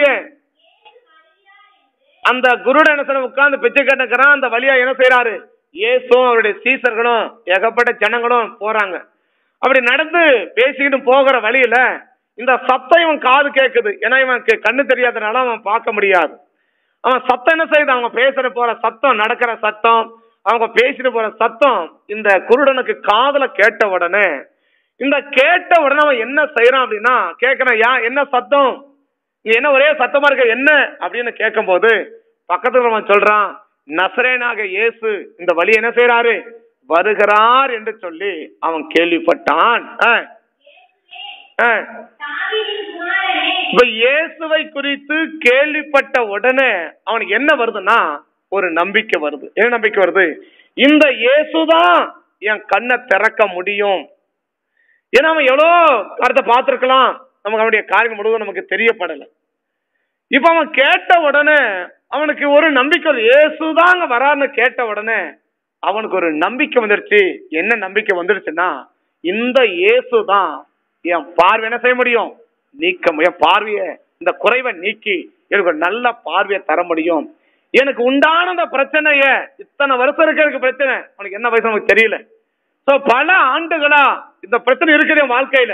அந்த குருட என்ன செய்ய உட்கார்ந்து பிச்சை கட்டுக்கிறான் அந்த வழியா என்ன செய்யறாரு இயேசும் அவருடைய சீசர்களும் ஏகப்பட்ட ஜனங்களும் போறாங்க அப்படி நடந்து பேசிக்கிட்டு போகிற வழியில இந்த சத்தம் இவன் காது கேட்குது ஏன்னா இவனுக்கு கண்ணு தெரியாதனால அவன் பார்க்க முடியாது அவன் சத்தம் என்ன செய்யுது அவங்க பேசுற போற சத்தம் நடக்கிற சத்தம் அவங்க பேசிட்டு போற சத்தம் இந்த குருடனுக்கு காதுல கேட்ட உடனே இந்த கேட்ட உடனே அவன் என்ன செய்யறான் அப்படின்னா கேட்கறான் யா என்ன சத்தம் இங்க என்ன ஒரே சத்தமா இருக்க என்ன அப்படின்னு கேட்கும்போது பக்கத்துல அவன் சொல்றான் நசரேனாக இயேசு இந்த வழி என்ன செய்யறாரு வருகிறார் என்று சொல்லி அவன் கேள்விப்பட்டான் ஆ, ஆ. தாவீதின் குமாரனே இப்ப இயேசுவை குறித்து கேள்விப்பட்ட உடனே அவனுக்கு என்ன வருதுன்னா ஒரு நம்பிக்கை வருது என்ன நம்பிக்கை வருது இந்த இயேசுதான் என் கண்ணை திறக்க முடியும் ஏன்னா அவன் எவ்வளோ கருத்தை பார்த்துருக்கலாம் நமக்கு அவனுடைய காரியம் முழுவதும் நமக்கு தெரியப்படல இப்ப அவன் கேட்ட உடனே அவனுக்கு ஒரு நம்பிக்கை வருது. இயேசுதான் அங்க வரான்னு கேட்ட உடனே அவனுக்கு ஒரு நம்பிக்கை வந்துருச்சு என்ன நம்பிக்கை வந்துருச்சுன்னா இந்த இயேசு தான் என் பார்வை என்ன செய்ய முடியும் நீக்க முடியும் என் பார்வையை இந்த குறைவை நீக்கி எனக்கு ஒரு நல்ல பார்வையை தர முடியும் எனக்கு உண்டான அந்த பிரச்சனைய இத்தனை வருஷம் இருக்க எனக்கு பிரச்சனை உனக்கு என்ன வயசு நமக்கு தெரியல சோ பல ஆண்டுகளா இந்த பிரச்சனை இருக்குது என் வாழ்க்கையில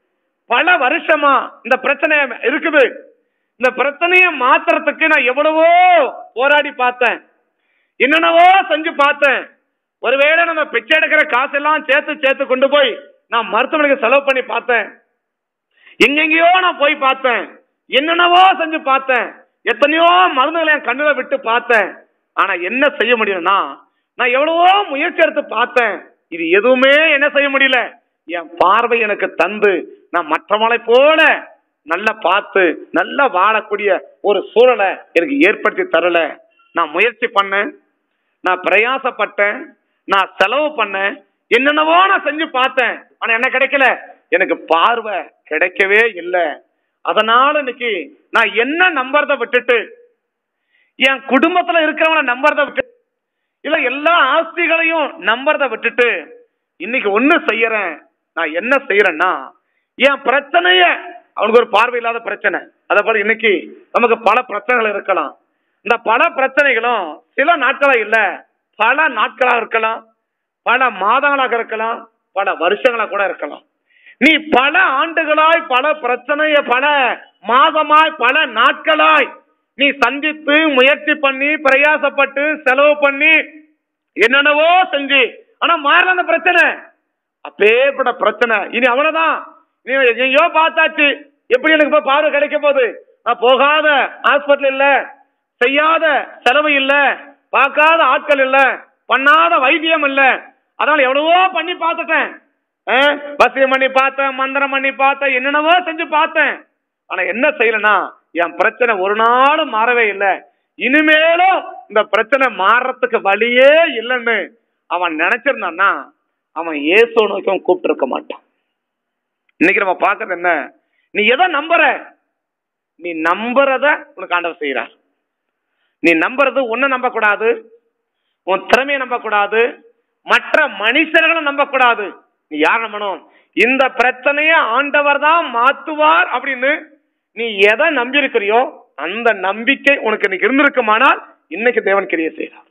பல வருஷமா இந்த பிரச்சனை இருக்குது இந்த பிரச்சனையை மாத்துறதுக்கு நான் எவ்வளவோ போராடி பார்த்தேன் என்னென்னவோ செஞ்சு பார்த்தேன் ஒருவேளை நம்ம பிச்சை எடுக்கிற காசெல்லாம் சேர்த்து சேர்த்து கொண்டு போய் நான் மருத்துவமனைக்கு செலவு பண்ணி பார்த்தேன் எங்கெங்கேயோ நான் போய் பார்த்தேன் என்னென்னவோ செஞ்சு பார்த்தேன் எத்தனையோ மருந்துகளை என் கண்ணுல விட்டு பார்த்தேன் ஆனா என்ன செய்ய முடியும்னா நான் எவ்வளவோ முயற்சி எடுத்து பார்த்தேன் இது எதுவுமே என்ன செய்ய முடியல என் பார்வை எனக்கு தந்து நான் மற்றவங்களை போல நல்லா பார்த்து நல்லா வாழக்கூடிய ஒரு சூழலை எனக்கு ஏற்படுத்தி தரல நான் முயற்சி பண்ணேன் நான் பிரயாசப்பட்டேன் நான் செலவு பண்ணேன் என்னென்னவோ நான் செஞ்சு பார்த்தேன் ஆனா என்ன கிடைக்கல எனக்கு பார்வை கிடைக்கவே இல்லை அதனால இன்னைக்கு நான் என்ன நம்புறத விட்டுட்டு என் குடும்பத்துல இருக்கிறவங்கள நம்புறத விட்டு இல்ல எல்லா ஆஸ்திகளையும் நம்புறத விட்டுட்டு இன்னைக்கு ஒண்ணு செய்யறேன் நான் என்ன செய்யறேன்னா என் பிரச்சனைய அவனுக்கு ஒரு பார்வை இல்லாத பிரச்சனை அதே போல இன்னைக்கு நமக்கு பல பிரச்சனைகள் இருக்கலாம் இந்த பல பிரச்சனைகளும் சில நாட்களா இல்ல பல நாட்களாக இருக்கலாம் பல மாதங்களாக இருக்கலாம் பல வருஷங்களா கூட இருக்கலாம் நீ பல ஆண்டுகளாய் பல பிரச்சனைய பல மாதமாய் பல நாட்களாய் நீ சந்தித்து முயற்சி பண்ணி பிரயாசப்பட்டு செலவு பண்ணி என்னென்னவோ செஞ்சு ஆனா மாறல அந்த பிரச்சனை அப்பேற்பட்ட பிரச்சனை இனி அவ்வளவுதான் நீ எங்கேயோ பார்த்தாச்சு எப்படி எனக்கு இப்ப பார்வை கிடைக்க போகுது நான் போகாத ஹாஸ்பிட்டல் இல்ல செய்யாத செலவு இல்ல பார்க்காத ஆட்கள் இல்ல பண்ணாத வைத்தியம் இல்ல அதனால எவ்வளவோ பண்ணி பார்த்துட்டேன் அஹ், வசியம் பண்ணி பார்த்தேன் மந்திரம் பண்ணி பார்த்தேன் என்னென்னவோ செஞ்சு பார்த்தேன் ஆனா என்ன செய்யலனா என் பிரச்சனை ஒரு நாளும் மாறவே இல்லை இனிமேலும் இந்த பிரச்சனை மாறுறதுக்கு வழியே இல்லைன்னு அவன் நினைச்சிருந்தான்னா அவன் இயேசு நோக்கி அவன் கூப்பிட்டு இருக்க மாட்டான் இன்னைக்கு நம்ம பார்க்கறது என்ன நீ எதை நம்புற நீ நம்புறத உனக்கு ஆண்டவர் செய்யறார் நீ நம்புறது உன்னை நம்பக்கூடாது உன் திறமையை நம்பக்கூடாது மற்ற மனுஷர்களை நம்பக்கூடாது நீ யார் நம்பணும் இந்த பிரச்சனையை ஆண்டவர் தான் மாத்துவார் அப்படின்னு நீ எதை நம்பி இருக்கிறியோ அந்த நம்பிக்கை உனக்கு இன்னைக்கு இருந்திருக்குமானால் இன்னைக்கு தேவன் கிரியை செய்யறார்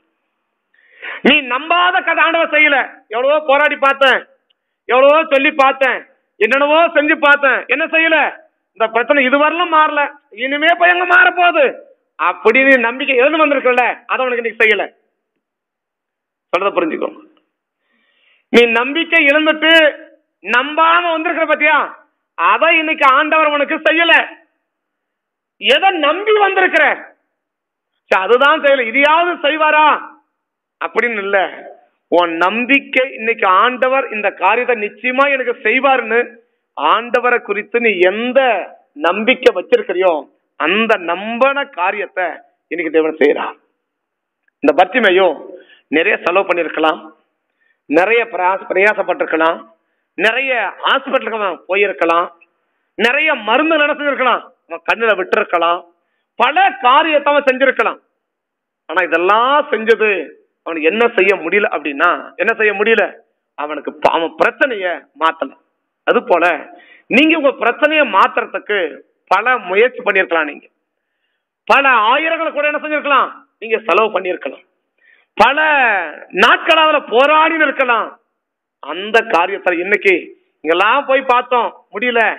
நீ நம்பாத கதை ஆண்டவர் செய்யல எவ்வளவோ போராடி பார்த்தேன் எவ்வளவோ சொல்லி பார்த்தேன் என்னென்னவோ செஞ்சு பார்த்தேன் என்ன செய்யல இந்த பிரச்சனை இதுவரையிலும் மாறல இனிமே போய் எங்க மாற போகுது அப்படி நீ நம்பிக்கை எழுந்து வந்திருக்கல அதை உனக்கு இன்னைக்கு செய்யல சொல்றத புரிஞ்சுக்கோ நீ நம்பிக்கை இழந்துட்டு நம்பாம வந்திருக்கிற பத்தியா அதை இன்னைக்கு ஆண்டவர் உனக்கு செய்யல எதை நம்பி வந்திருக்கிற சரி, அதுதான் செய்யல இதையாவது செய்வாரா அப்படின்னு இல்ல உன் நம்பிக்கை இன்னைக்கு ஆண்டவர் இந்த காரியத்தை நிச்சயமா எனக்கு செய்வாருன்னு ஆண்டவரை குறித்து நீ எந்த நம்பிக்கை வச்சிருக்கிறியோ அந்த நம்பன காரியத்தை இன்னைக்கு தேவன் செய்யறான் இந்த பத்திமையும் நிறைய செலவு பண்ணியிருக்கலாம் நிறைய பிரயாச பிரயாசப்பட்டிருக்கலாம் நிறைய ஹாஸ்பிட்டலுக்கு அவன் போயிருக்கலாம் நிறைய மருந்து நடத்திருக்கலாம் அவன் கண்ணுல விட்டிருக்கலாம் பல காரியத்தை அவன் செஞ்சிருக்கலாம் ஆனா இதெல்லாம் செஞ்சது அவனுக்கு என்ன செய்ய முடியல அப்படின்னா என்ன செய்ய முடியல அவனுக்கு ப- அவன் பிரச்சனைய மாத்தல அது போல நீங்க உங்க பிரச்சனைய மாத்துறதுக்கு பல முயற்சி பண்ணியிருக்கலாம் நீங்க பல ஆயிரங்களை கூட என்ன செஞ்சிருக்கலாம் நீங்க செலவு பண்ணியிருக்கலாம் பல நாட்கள் அதுல போராடி இருக்கலாம் அந்த காரியத்துல இன்னைக்கு இங்கெல்லாம் போய் பார்த்தோம் முடியல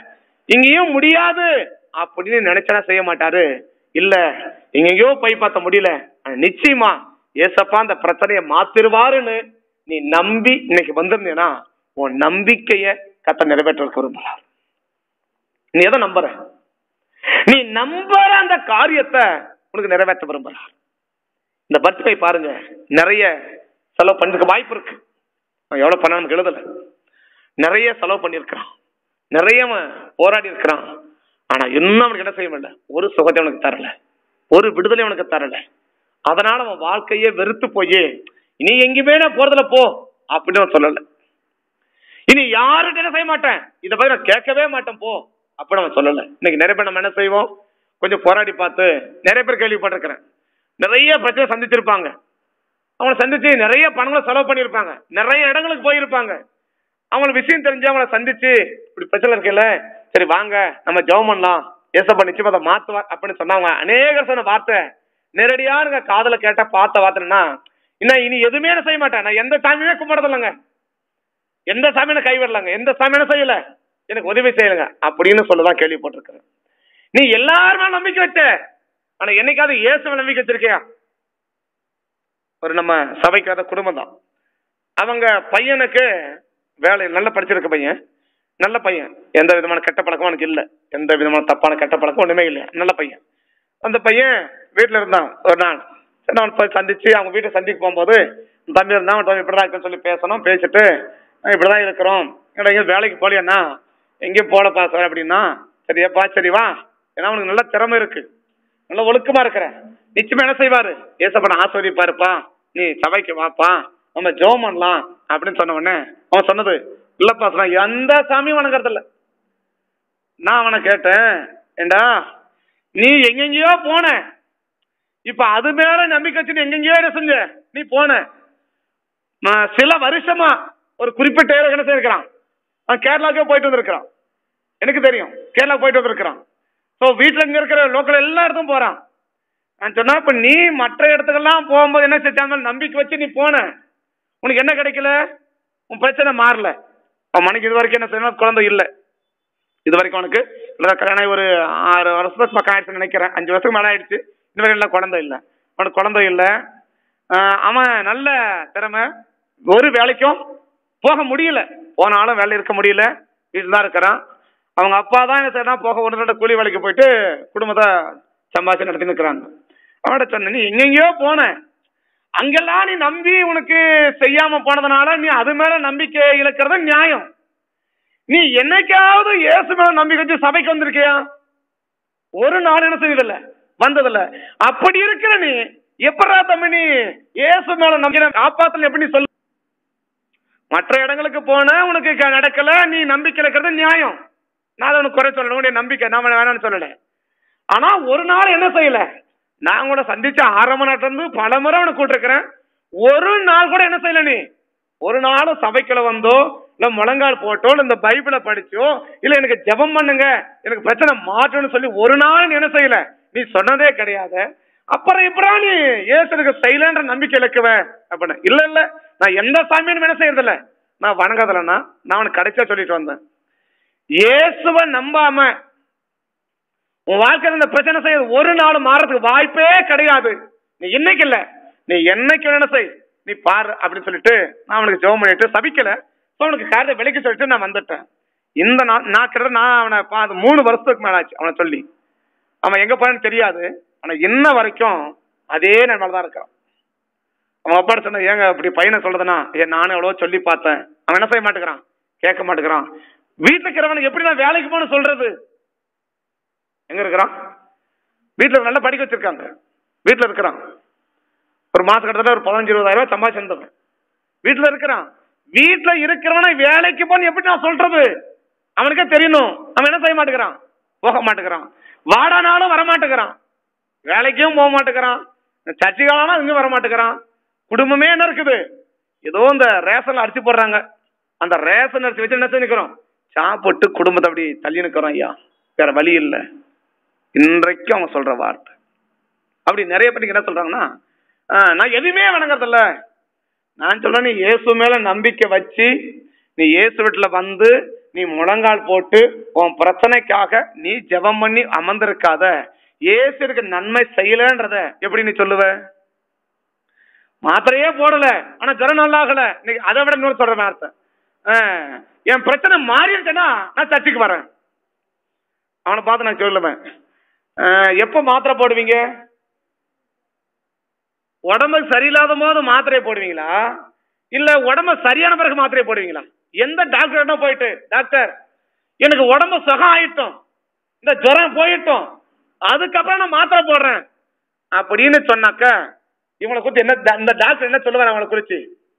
இங்கேயும் முடியாது அப்படின்னு நினைச்சனா செய்ய மாட்டாரு இல்ல எங்கெங்கயோ போய் பார்த்த முடியல ஆனா நிச்சயமா ஏசப்பா அந்த பிரச்சனையை மாத்திருவாருன்னு நீ நம்பி இன்னைக்கு வந்திருந்தீனா உன் நம்பிக்கைய கத்த நிறைவேற்ற விரும்புறார் நீ எதை நம்புற நீ நம்புற அந்த காரியத்தை உனக்கு நிறைவேற்ற விரும்புறார் இந்த பர்த்டே பாருங்க நிறைய செலவு பண்ணிருக்க வாய்ப்பு இருக்கு அவன் எவ்வளவு பண்ண நமக்கு எழுதல நிறைய செலவு பண்ணியிருக்கிறான் நிறைய அவன் போராடி இருக்கிறான் ஆனா இன்னும் அவனுக்கு என்ன செய்ய முடியல ஒரு சுகத்தை அவனுக்கு தரல ஒரு விடுதலை அவனுக்கு தரல அதனால அவன் வாழ்க்கையே வெறுத்து போய் இனி எங்கேயுமே நான் போறதுல போ அப்படின்னு அவன் சொல்லல இனி யாருகிட்ட என்ன செய்ய மாட்டேன் இதை பத்தி நான் கேட்கவே மாட்டேன் போ அப்படின்னு அவன் சொல்லல இன்னைக்கு நிறைய பேர் நம்ம என்ன செய்வோம் கொஞ்சம் போராடி பார்த்து நிறைய பேர் கேள்விப்பட்டிருக்கிறேன் நிறைய பிரச்சனை சந்திச்சிருப்பாங்க அவங்கள சந்திச்சு நிறைய பணங்களை செலவு பண்ணியிருப்பாங்க நிறைய இடங்களுக்கு போயிருப்பாங்க அவங்களுக்கு விஷயம் தெரிஞ்சு அவங்கள சந்திச்சு இப்படி பிரச்சனை இருக்குல்ல சரி வாங்க நம்ம ஜெபம் பண்ணலாம் ஏசப்பா நிச்சயமா அதை மாத்துவார் அப்படின்னு சொன்னாங்க அநேகர் சொன்ன வார்த்தை நேரடியானுங்க காதல கேட்ட பார்த்த வார்த்தைன்னா இன்னும் இனி எதுவுமே நான் செய்ய மாட்டேன் நான் எந்த சாமியுமே கும்பிடுறதில்லைங்க எந்த சாமியும் கைவிடலங்க எந்த சாமியும் செய்யல எனக்கு உதவி செய்யலுங்க அப்படின்னு சொல்லதான் கேள்விப்பட்டிருக்கிறேன் நீ எல்லாருமே நம்பிக்கை வச்ச ஆனா என்னைக்காவது இயேசுவை நம்பிக்கை வச்சிருக்கியா ஒரு நம்ம சபைக்காத குடும்பம் தான் அவங்க பையனுக்கு வேலை நல்லா படிச்சிருக்க பையன் நல்ல பையன் எந்த விதமான கெட்ட பழக்கமும் அவனுக்கு இல்லை எந்த விதமான தப்பான கெட்ட பழக்கம் ஒண்ணுமே இல்லை நல்ல பையன் அந்த பையன் வீட்டில் இருந்தான் ஒரு நாள் சரி அவன் போய் சந்திச்சு அவங்க வீட்டை சந்திக்க போகும்போது தம்பி இருந்தான் அவன் தம்பி இப்படிதான் இருக்குன்னு சொல்லி பேசணும் பேசிட்டு "அஹ் இப்படிதான் இருக்கிறோம் ஏன்னா எங்கேயும் வேலைக்கு போலியாண்ணா எங்கேயும் போலப்பா சார் அப்படின்னா சரியாப்பா சரி வா ஏன்னா அவனுக்கு நல்ல திறமை இருக்கு நல்ல ஒழுக்கமா இருக்கிற நிச்சயமா என்ன செய்வாரு ஏசப்பட ஆஸ்வதிப்பாருப்பா நீ சபைக்கு வாப்பா நம்ம ஜோம் பண்ணலாம் அப்படின்னு சொன்ன உடனே அவன் சொன்னது இல்லப்பா நான் எந்த சாமியும் வணங்குறது இல்ல நான் அவனை கேட்டேன் ஏண்டா நீ எங்கெங்கேயோ போன இப்ப அது மேல நம்பிக்கை வச்சு நீ எங்கெங்கேயோ என்ன செஞ்ச நீ போன நான் சில வருஷமா ஒரு குறிப்பிட்ட ஏரியா என்ன செய்யிருக்கிறான் அவன் கேரளாக்கே போயிட்டு வந்திருக்கிறான் எனக்கு தெரியும் கேரளா போயிட்டு வந்திருக்கிறான் ஸோ வீட்டில் இங்க இருக்கிற லோக்கல் எல்லா இடத்தும் போறான் நான் சொன்னா இப்ப நீ மற்ற இடத்துக்கெல்லாம் போகும்போது என்ன செஞ்சாங்க நம்பிக்கை வச்சு நீ போன உனக்கு என்ன கிடைக்கல உன் பிரச்சனை மாறல அவன் மனைக்கு இது வரைக்கும் என்ன செய்யணும் குழந்தை இல்லை இது வரைக்கும் அவனுக்கு இல்லை கல்யாணம் ஆகி ஒரு ஆறு வருஷத்துக்கு பக்கம் ஆயிடுச்சுன்னு நினைக்கிறேன் அஞ்சு வருஷத்துக்கு மேலே ஆயிடுச்சு இது வரைக்கும் எல்லாம் குழந்தை இல்லை அவனுக்கு குழந்தை இல்லை ஆஹ் அவன் நல்ல திறமை ஒரு வேலைக்கும் போக முடியல போனாலும் வேலை இருக்க முடியல வீட்டில் தான் இருக்கிறான் அவங்க அப்பா தான் என்ன செய்யறான் போக ஒரு ரெண்டு கூலி வேலைக்கு போயிட்டு குடும்பத்தை சம்பாதிச்சு நடத்தி நிற்கிறாங்க அவன்கிட்ட சொன்ன நீ எங்கெங்கேயோ போன அங்கெல்லாம் நீ நம்பி உனக்கு செய்யாம போனதுனால நீ அது மேல நம்பிக்கை இழக்கிறது நியாயம் நீ என்னைக்காவது இயேசு மேல நம்பிக்கை வச்சு சபைக்கு வந்திருக்கியா ஒரு நாள் என்ன செய்யதில்ல வந்ததில்ல அப்படி இருக்கிற நீ எப்படா தம்பி நீ இயேசு மேல நம்பிக்கை காப்பாத்தல எப்படி நீ சொல்லு மற்ற இடங்களுக்கு போன உனக்கு க- நடக்கல நீ நம்பிக்கை இருக்கிறது நியாயம் நான் அதை உனக்கு குறை சொல்லணும் உன்னுடைய நம்பிக்கை நான் வேணாம்னு சொல்லல ஆனா ஒரு நாள் என்ன செய்யல நான் கூட சந்திச்ச ஆரம்ப நாட்டுல இருந்து பல முறை அவனை கூட்டிருக்கிறேன் ஒரு நாள் கூட என்ன செய்யல நீ ஒரு நாளும் சபைக்குள்ள வந்தோ இல்ல முழங்கால் போட்டோ இல்ல இந்த பைபிளை படிச்சோ இல்ல எனக்கு ஜெபம் பண்ணுங்க எனக்கு பிரச்சனை மாற்றணும்னு சொல்லி ஒரு நாள் நீ என்ன செய்யல நீ சொன்னதே கிடையாது அப்புறம் எப்படா நீ ஏசுக்கு செய்யலன்ற நம்பிக்கை இழக்குவ அப்படின்னு இல்ல இல்ல நான் எந்த சாமியும் என்ன செய்யறதில்ல நான் வணங்காதலன்னா நான் அவனுக்கு கடைசியா சொல்லிட்டு வந்தேன் இயேசுவை நம்பாம உன் வாழ்க்கையில இந்த பிரச்சனை செய்ய ஒரு நாள் மாறதுக்கு வாய்ப்பே கிடையாது நீ இன்னைக்கு இல்ல நீ என்னைக்கு என்ன செய் நீ பாரு அப்படின்னு சொல்லிட்டு நான் அவனுக்கு ஜெபம் பண்ணிட்டு சபிக்கல ஸோ அவனுக்கு காரியத்தை விலைக்கு சொல்லிட்டு நான் வந்துட்டேன் இந்த நாள் நான் கிட்ட நான் அவனை பா- மூணு வருஷத்துக்கு மேல ஆச்சு அவனை சொல்லி அவன் எங்க போறான்னு தெரியாது ஆனா இன்ன வரைக்கும் அதே நிலைமையில தான் இருக்கான் அவன் அப்பா சொன்ன ஏங்க இப்படி பையனை சொல்றதுன்னா ஏன் நானும் எவ்வளவோ சொல்லி பார்த்தேன் அவன் என்ன செய்ய மாட்டேங்கிறான் கேட்க மாட்டேங்கிறான் வீட்டுல இருக்கிறவனுக்கு எப்படி நான் வேலைக்கு போகணும்னு சொல்றது எங்க இருக்கிறான் வீட்டுல நல்லா படிக்க வச்சிருக்காங்க வீட்டுல இருக்கிறான் ஒரு மாசம் கிட்டத்தட்ட ஒரு பதினஞ்சு இருபதாயிரம் ரூபாய் சம்பாதிச்சிருந்தவன் வீட்டுல இருக்கிறான் வீட்டுல இருக்கிறவனை வேலைக்கு போன்னு எப்படி நான் சொல்றது அவனுக்கே தெரியணும் அவன் என்ன செய்ய மாட்டேங்கிறான் போக மாட்டேங்கிறான் வாடானாலும் வர மாட்டேங்கிறான் வேலைக்கும் போக மாட்டேங்கிறான் சர்ச்சை காலம் இங்க வர மாட்டேங்கிறான் குடும்பமே என்ன இருக்குது ஏதோ இந்த ரேஷன்ல அரிசி போடுறாங்க அந்த ரேஷன் அரிசி வச்சு என்ன செஞ்சு நிக்கிறோம் சாப்பிட்டு குடும்பத்தை அப்படி தள்ளி நிக்கிறோம் ஐயா வேற வழி இல்ல இன்றைக்கும் அவங்க சொல்ற வார்த்தை அப்படி நிறைய பேருக்கு என்ன சொல்றாங்கன்னா ஆ, நான் எதுவுமே வணங்குறதில்ல நான் சொல்றேன் நீ இயேசு மேல நம்பிக்கை வச்சு நீ இயேசு வீட்டுல வந்து நீ முழங்கால் போட்டு உன் பிரச்சனைக்காக நீ ஜெபம் பண்ணி அமர்ந்திருக்காத இயேசுக்கு நன்மை செய்யலன்றத எப்படி நீ சொல்லுவ மாத்திரையே போடல ஆனா ஜுரம் நல்லாகல இன்னைக்கு அதை விட இன்னொரு சொல்ற வார்த்தை ஆ, என் பிரச்சனை மாறிடுச்சுன்னா நான் சர்ச்சுக்கு வரேன் அவனை பார்த்து நான் சொல்லுவேன் ஆ, எப்போ மாத்திரை போடுவீங்க உடம்பு சரியில்லாத போது மாத்திரையை போடுவீங்களா இல்ல உடம்பு சரியான பிறகு மாத்திரையை போடுவீங்களா எந்த டாக்டர் போயிட்டு டாக்டர் எனக்கு உடம்பு சுகம் ஆயிட்டும் இந்த ஜுரம் போயிட்டும் அதுக்கப்புறம் நான் மாத்திரை போடுறேன் அப்படின்னு சொன்னாக்க இவங்களை குறித்து என்ன இந்த டாக்டர் என்ன சொல்லுவார் அவங்களை குறிச்சு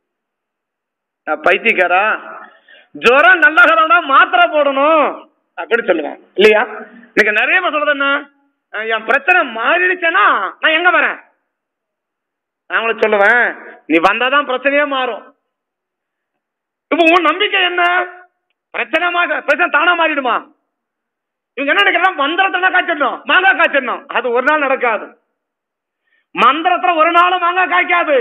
நான் பைத்தியக்காரா ஜுரம் நல்லா மாத்திரை போடணும் அப்படின்னு சொல்லுவேன் இல்லையா இன்னைக்கு நிறைய பேர் சொல்றது என்ன அஹ் என் பிரச்சனை மாறிடுச்சேன்னா நான் எங்க வரேன் நான் உங்களுக்கு சொல்லுவேன் நீ வந்தாதான் பிரச்சனையே மாறும் இப்ப உன் நம்பிக்கை என்ன பிரச்சனை மா- பிரச்சனை தானா மாறிடுமா இவங்க என்ன நினைக்கிறாங்க மந்திரத்துல காய்ச்சிடணும் மாங்காய் காய்ச்சிடணும் அது ஒரு நாள் நடக்காது மந்திரத்துல ஒரு நாளும் மாங்காய் காய்க்காது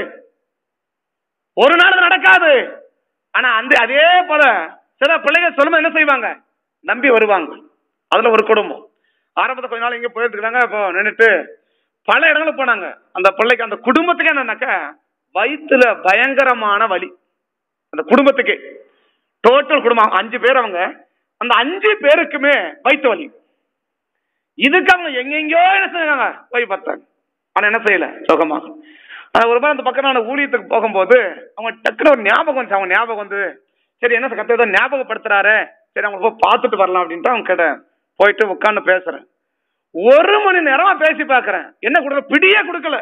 ஒரு நாள் அது நடக்காது ஆனா அந்த அதே போல சில பிள்ளைங்க சொல்லும்போது என்ன செய்வாங்க நம்பி வருவாங்க அதுல ஒரு குடும்பம் ஆரம்பத்துல கொஞ்ச நாள் எங்க போயிட்டு இருக்காங்க இப்போ நின்னுட்டு பல இடங்களுக்கு போனாங்க அந்த பிள்ளைக்கு அந்த குடும்பத்துக்கு என்னன்னாக்கா வயிற்றுல பயங்கரமான வலி அந்த குடும்பத்துக்கு டோட்டல் குடும்பம் அஞ்சு பேர் அவங்க அந்த அஞ்சு பேருக்குமே வயிற்று வலி இதுக்கு அவங்க எங்கெங்கயோ என்ன செஞ்சாங்க போய் பார்த்தாங்க ஆனா என்ன செய்யல சுகமாக ஆனா ஒரு மாதிரி அந்த பக்கம் நான் ஊழியத்துக்கு போகும்போது அவங்க டக்குனு ஒரு ஞாபகம் வந்துச்சு அவங்க ஞாபகம் வந்து சரி என்ன கத்த ஏதோ ஞாபகப்படுத்துறாரு சரி அவங்க போய் பார்த்துட்டு வரலாம் அப்படின்ட்டு அவங்க கிட்ட போயிட்டு உட்காந்து பேசுறேன் ஒரு மணி நேரமா பேசி பார்க்கறேன் என்ன கொடுக்கல பிடியே கொடுக்கல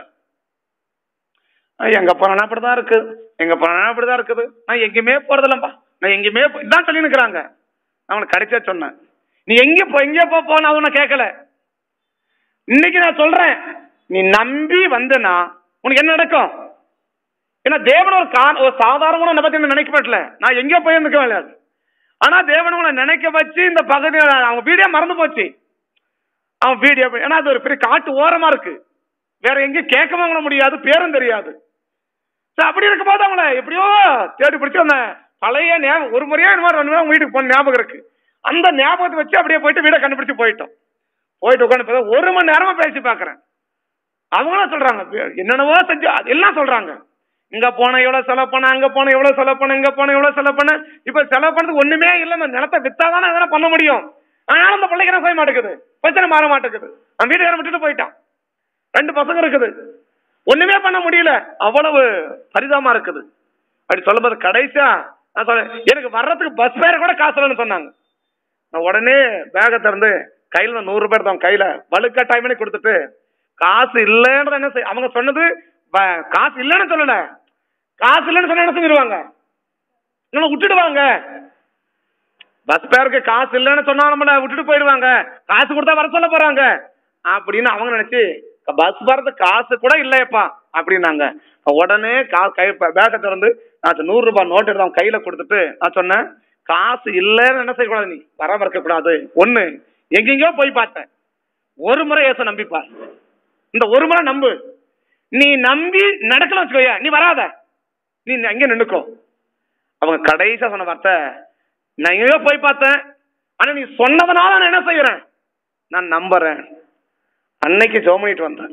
அஹ் எங்க போனா அப்படிதான் இருக்கு எங்க போனா அப்படிதான் இருக்குது நான் எங்கேயுமே போறதில்லப்பா நான் எங்கேயுமே போ- இதான் சொல்லி நிக்கிறாங்க அவனுக்கு கடைசியா சொன்னேன் நீ எங்க போ எங்க போ போன அவனை கேட்கல இன்னைக்கு நான் சொல்றேன் நீ நம்பி வந்தனா உனக்கு என்ன நடக்கும் ஏன்னா தேவன் ஒரு கா ஒரு சாதாரணமான நபத்தை நினைக்கப்படல நான் எங்கேயோ போய் இருக்க வேண்டாது ஆனா தேவன் உங்களை நினைக்க வச்சு இந்த பகுதியில் அவங்க வீடியோ மறந்து போச்சு அவன் வீடியோ ஏன்னா அது ஒரு பெரிய காட்டு ஓரமா இருக்கு வேற எங்கேயும் கேட்கவும் அவங்கள முடியாது பேரும் தெரியாது சரி, அப்படி இருக்கும்போது அவங்கள எப்படியோ தேடி பிடிச்சி அந்த பழைய ஞாபகம் ஒரு முறையா இந்த மாதிரி ரெண்டு முறை அவங்க வீட்டுக்கு போன ஞாபகம் இருக்கு அந்த ஞாபகத்தை வச்சு அப்படியே போயிட்டு வீடை கண்டுபிடிச்சு போயிட்டோம் போயிட்டு உட்காந்து ஒரு மணி நேரமா பேசி பார்க்கறேன் அவங்களும் சொல்றாங்க என்னென்னவோ செஞ்சு அது எல்லாம் சொல்றாங்க இங்க போன எவ்வளவு செலவு பண்ண அங்க போன எவ்வளவு செலவு பண்ண இங்க போன எவ்வளவு செலவு பண்ண இப்ப செலவு பண்ணது ஒண்ணுமே இல்ல அந்த நிலத்தை வித்தாதானே எதனா பண்ண முடியும் ஆனாலும் அந்த பிள்ளைக்கு என்ன செய்ய மாட்டேங்குது பிரச்சனை மாற மாட்டேங்குது அவன் வீட்டுக்கார விட்டுட்டு போயிட்டான் ரெண்டு பசங்க இருக்குது ஒண்ணுமே பண்ண முடியல அவ்வளவு பரிதாபமா இருக்குது அப்படி சொல்லும்போது கடைசியா நான் சொல்றேன் எனக்கு வர்றதுக்கு பஸ் ஃபேர் கூட காசு இல்லைன்னு சொன்னாங்க நான் உடனே பேகை திறந்து கையில நூறு ரூபாய் எடுத்தவன் கையில வலுக்க டைம் கொடுத்துட்டு காசு இல்லைன்றத என்ன செய் அவங்க சொன்னது ப- காசு இல்லைன்னு சொல்லல காசு இல்லைன்னு சொன்னா என்ன செஞ்சிருவாங்க நம்ம விட்டுடுவாங்க பஸ் பேருக்கு காசு இல்லைன்னு சொன்னா நம்மள விட்டுட்டு போயிடுவாங்க காசு கொடுத்தா வர சொல்ல போறாங்க அப்படின்னு அவங்க நினைச்சு பஸ் வரதுக்கு காசு கூட இல்லையப்பா அப்படின்னாங்க உடனே கா கை பேக்கை திறந்து நான் நூறு ரூபாய் நோட்டு எடுத்து அவன் கையில கொடுத்துட்டு நான் சொன்னேன் காசு இல்லைன்னு என்ன செய்யக்கூடாது நீ வராம இருக்கக்கூடாது ஒண்ணு எங்கெங்கயோ போய் பார்த்தேன் ஒரு முறை ஏச நம்பிப்பார் இந்த ஒரு முறை நம்பு நீ நம்பி நடக்கல வச்சுக்கோயா நீ வராத நீ அங்கே நின்னுக்கோ அவங்க கடைசியா சொன்ன வார்த்தை நான் எங்கேயோ போய் பார்த்தேன் ஆனா நீ சொன்னதுனால நான் என்ன செய்யறேன் நான் நம்புறேன் அன்னைக்கு ஜோம் பண்ணிட்டு வந்தேன்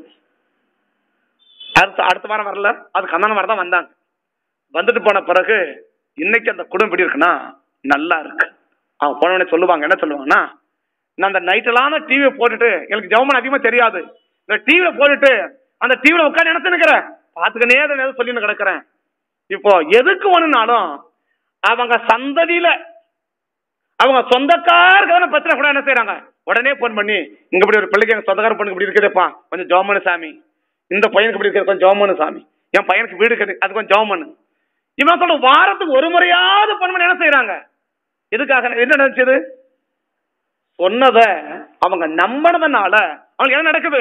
அடுத்த அடுத்த வாரம் வரல அதுக்கு அந்த வாரம் தான் வந்தாங்க வந்துட்டு போன பிறகு இன்னைக்கு அந்த குடும்பம் எப்படி இருக்குன்னா நல்லா இருக்கு அவங்க போன உடனே சொல்லுவாங்க என்ன சொல்லுவாங்கன்னா நான் அந்த நைட்டெல்லாம் டிவியை போட்டுட்டு எனக்கு ஜெவமன் அதிகமா தெரியாது இந்த டிவியை போட்டுட்டு அந்த டிவியில உட்காந்து நினைச்சு நிக்கிறேன் பாத்துக்கனே அதை ஏதோ சொல்லி கிடக்குறேன் இப்போ எதுக்கு ஒண்ணுனாலும் அவங்க சந்ததியில அவங்க சொந்தக்காரருக்கு பிரச்சனை கூட என்ன செய்யறாங்க உடனே போன் பண்ணி இங்க இப்படி ஒரு பிள்ளைக்கு எங்க சொந்தக்கார பொண்ணுக்கு இப்படி இருக்குதுப்பா கொஞ்சம் ஜோமனு சாமி இந்த பையனுக்கு இப்படி இருக்கிறது கொஞ்சம் ஜோமனு சாமி என் பையனுக்கு வீடு கட்டு அது கொஞ்சம் ஜோமனு இவன் சொல்ல வாரத்துக்கு ஒரு முறையாவது போன் பண்ணி என்ன செய்யறாங்க எதுக்காக என்ன நினைச்சது சொன்னத அவங்க நம்பினதுனால அவங்களுக்கு என்ன நடக்குது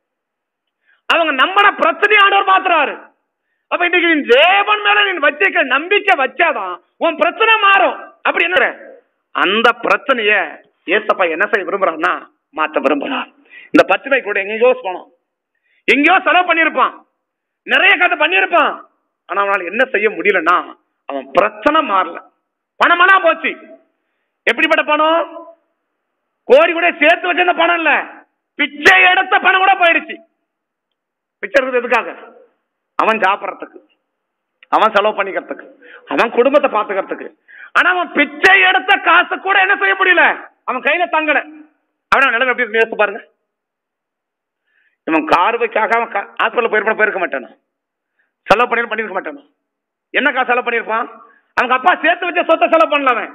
அவங்க நம்பின பிரச்சனை ஆண்டவர் மாத்துறாரு அப்ப இன்னைக்கு நீ தேவன் மேல நீ வச்சிருக்க நம்பிக்கை வச்சாதான் உன் பிரச்சனை மாறும் அப்படி என்ன அந்த பிரச்சனைய ஏசப்பா என்ன செய்ய விரும்புறான்னா மாத்த விரும்புறார் இந்த பத்து கூட எங்கேயோ போனோம் எங்கேயோ செலவு பண்ணியிருப்பான் நிறைய கதை பண்ணியிருப்பான் ஆனா அவனால என்ன செய்ய முடியலன்னா அவன் பிரச்சனை மாறல பணமானா போச்சு எப்படிப்பட்ட பணம் கோடி கூட சேர்த்து வச்சிருந்த பணம் இல்ல பிச்சை எடுத்த பணம் கூட போயிடுச்சு பிச்சை எடுக்கிறது எதுக்காக அவன் சாப்பிடறதுக்கு அவன் செலவு பண்ணிக்கிறதுக்கு அவன் குடும்பத்தை பாத்துக்கிறதுக்கு ஆனா அவன் பிச்சை எடுத்த காசு கூட என்ன செய்ய முடியல அவன் கையில தங்கல அவன் நிலைமை எப்படி இருக்கு யோசிச்சு பாருங்க இவன் கார்வைக்காக அவன் ஹாஸ்பிட்டல் போயிருப்பான் போயிருக்க மாட்டானா செலவு பண்ணி பண்ணிருக்க மாட்டானா என்ன காசு செலவு பண்ணிருப்பான் அவங்க அப்பா சேர்த்து வச்ச சொத்தை செலவு பண்ணல அவன்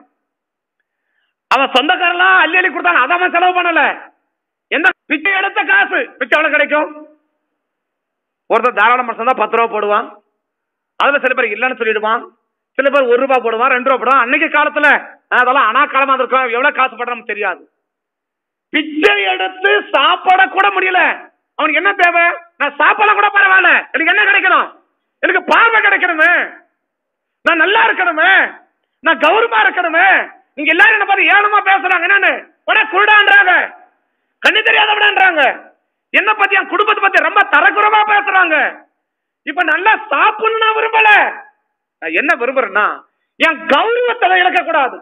அவன் சொந்தக்காரெல்லாம் அள்ளி அள்ளி கொடுத்தாங்க அதை அவன் செலவு பண்ணல எந்த பிச்சை எடுத்த காசு பிச்சை எவ்வளவு கிடைக்கும் ஒருத்தர் தாராள மனுஷன் தான் பத்து ரூபா போடுவான் அதுல சில பேர் இல்லைன்னு சொல்லிடுவான் சில பேர் ஒரு ரூபா போடுவான் ரெண்டு ரூபா போடுவான் அன்னைக்கு காலத்துல அதெல்லாம் அனா காலமா இருக்கும் எவ்வளவு காசு பண்ற நமக்கு தெரியாது பிச்சை எடுத்து சாப்பிட கூட முடியல அவனுக்கு என்ன தேவை நான் சாப்பிட கூட பரவாயில்ல எனக்கு என்ன கிடைக்கணும் எனக்கு பார்வை கிடைக்கணுமே நான் நல்லா இருக்கணுமே நான் கௌரவமா இருக்கணுமே நீங்க எல்லாரும் என்ன பார்த்து ஏனமா பேசுறாங்க என்னன்னு உடனே குருடான்றாங்க கண்ணு தெரியாதவடான்றாங்க என்ன பத்தி என் குடும்பத்தை பத்தி ரொம்ப தரக்குறவா பேசுறாங்க இப்ப நல்லா சாப்பிடணும் நான் விரும்பல நான் என்ன விரும்புறேன்னா என் கௌரவத்தை இழக்க கூடாது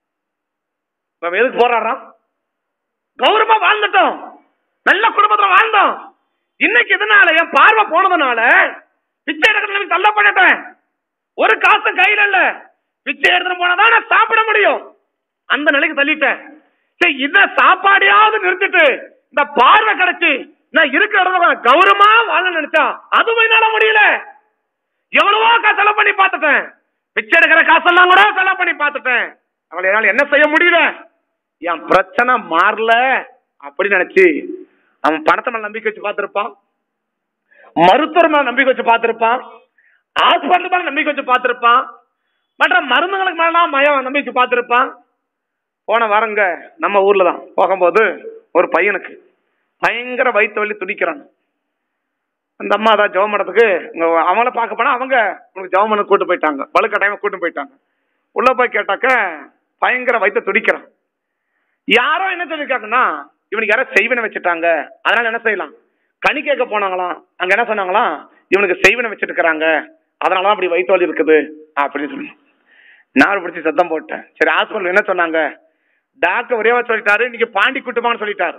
இப்ப அவன் எதுக்கு போராடுறான் கௌரவமா வாழ்ந்துட்டோம் நல்ல குடும்பத்துல வாழ்ந்தோம் இன்னைக்கு இதனால என் பார்வை போனதுனால பிச்சை எடுக்கிறதுல தள்ளப்பட்டுட்டேன் ஒரு காசு கையில இல்ல பிச்சை எடுத்துட்டு போனாதான் நான் சாப்பிட முடியும் அந்த நிலைக்கு தள்ளிட்டேன் சரி இந்த சாப்பாடையாவது நிறுத்திட்டு இந்த பார்வை கிடைச்சு நான் இருக்கிற இடத்துல கௌரவமா வாழ நினைச்சா அதுவும் என்னால முடியல எவ்வளவோ காசு செலவு பண்ணி பார்த்துட்டேன் பிச்சை எடுக்கிற காசெல்லாம் கூட செலவு பண்ணி பார்த்துட்டேன் அவளை என்னால என்ன செய்ய முடியல என் பிரச்சனை மாறல அப்படின்னு நினைச்சு அவன் பணத்தை மேல நம்பிக்கை வச்சு பார்த்திருப்பான் மருத்துவர் மேல நம்பிக்கை வச்சு பார்த்திருப்பான் ஹாஸ்பிட்டல் மேல நம்பிக்கை வச்சு பார்த்திருப்பான் மற்ற மருந்துகளுக்கு மேல மயம் நம்பிக்கை வச்சு பார்த்திருப்பான் போன வாரங்க நம்ம ஊர்ல தான் போகும்போது ஒரு பையனுக்கு பயங்கர வயிற்று வலி துடிக்கிறான் அந்த அம்மா தான் ஜெபம் பண்ணதுக்கு இங்க அவங்கள பார்க்க போனா அவங்க உனக்கு ஜெபம் பண்ண கூட்டு போயிட்டாங்க வழுக்க டைம் கூட்டு போயிட்டாங்க உள்ள போய் கேட்டாக்க பயங்கர வயிற்று துடிக்கிறான் யாரோ என்ன சொல்லிருக்காங்கன்னா இவனுக்கு யாரோ செய்வனை வச்சுட்டாங்க அதனால என்ன செய்யலாம் கனி கேட்க போனாங்களாம் அங்க என்ன சொன்னாங்களாம் இவனுக்கு செய்வனை வச்சுட்டு இருக்கிறாங்க அதனாலதான் அப்படி வயிற்று வலி இருக்குது அப்படின்னு சொல்லி நான் பிடிச்சி சத்தம் போட்டேன் சரி ஹாஸ்பிட்டல் என்ன சொன்னாங்க டாக்டர் ஒரே வார்த்தை சொல்லிட்டாரு இன்னைக்கு பாண்டி குட்டுமான்னு சொல்லிட்டாரு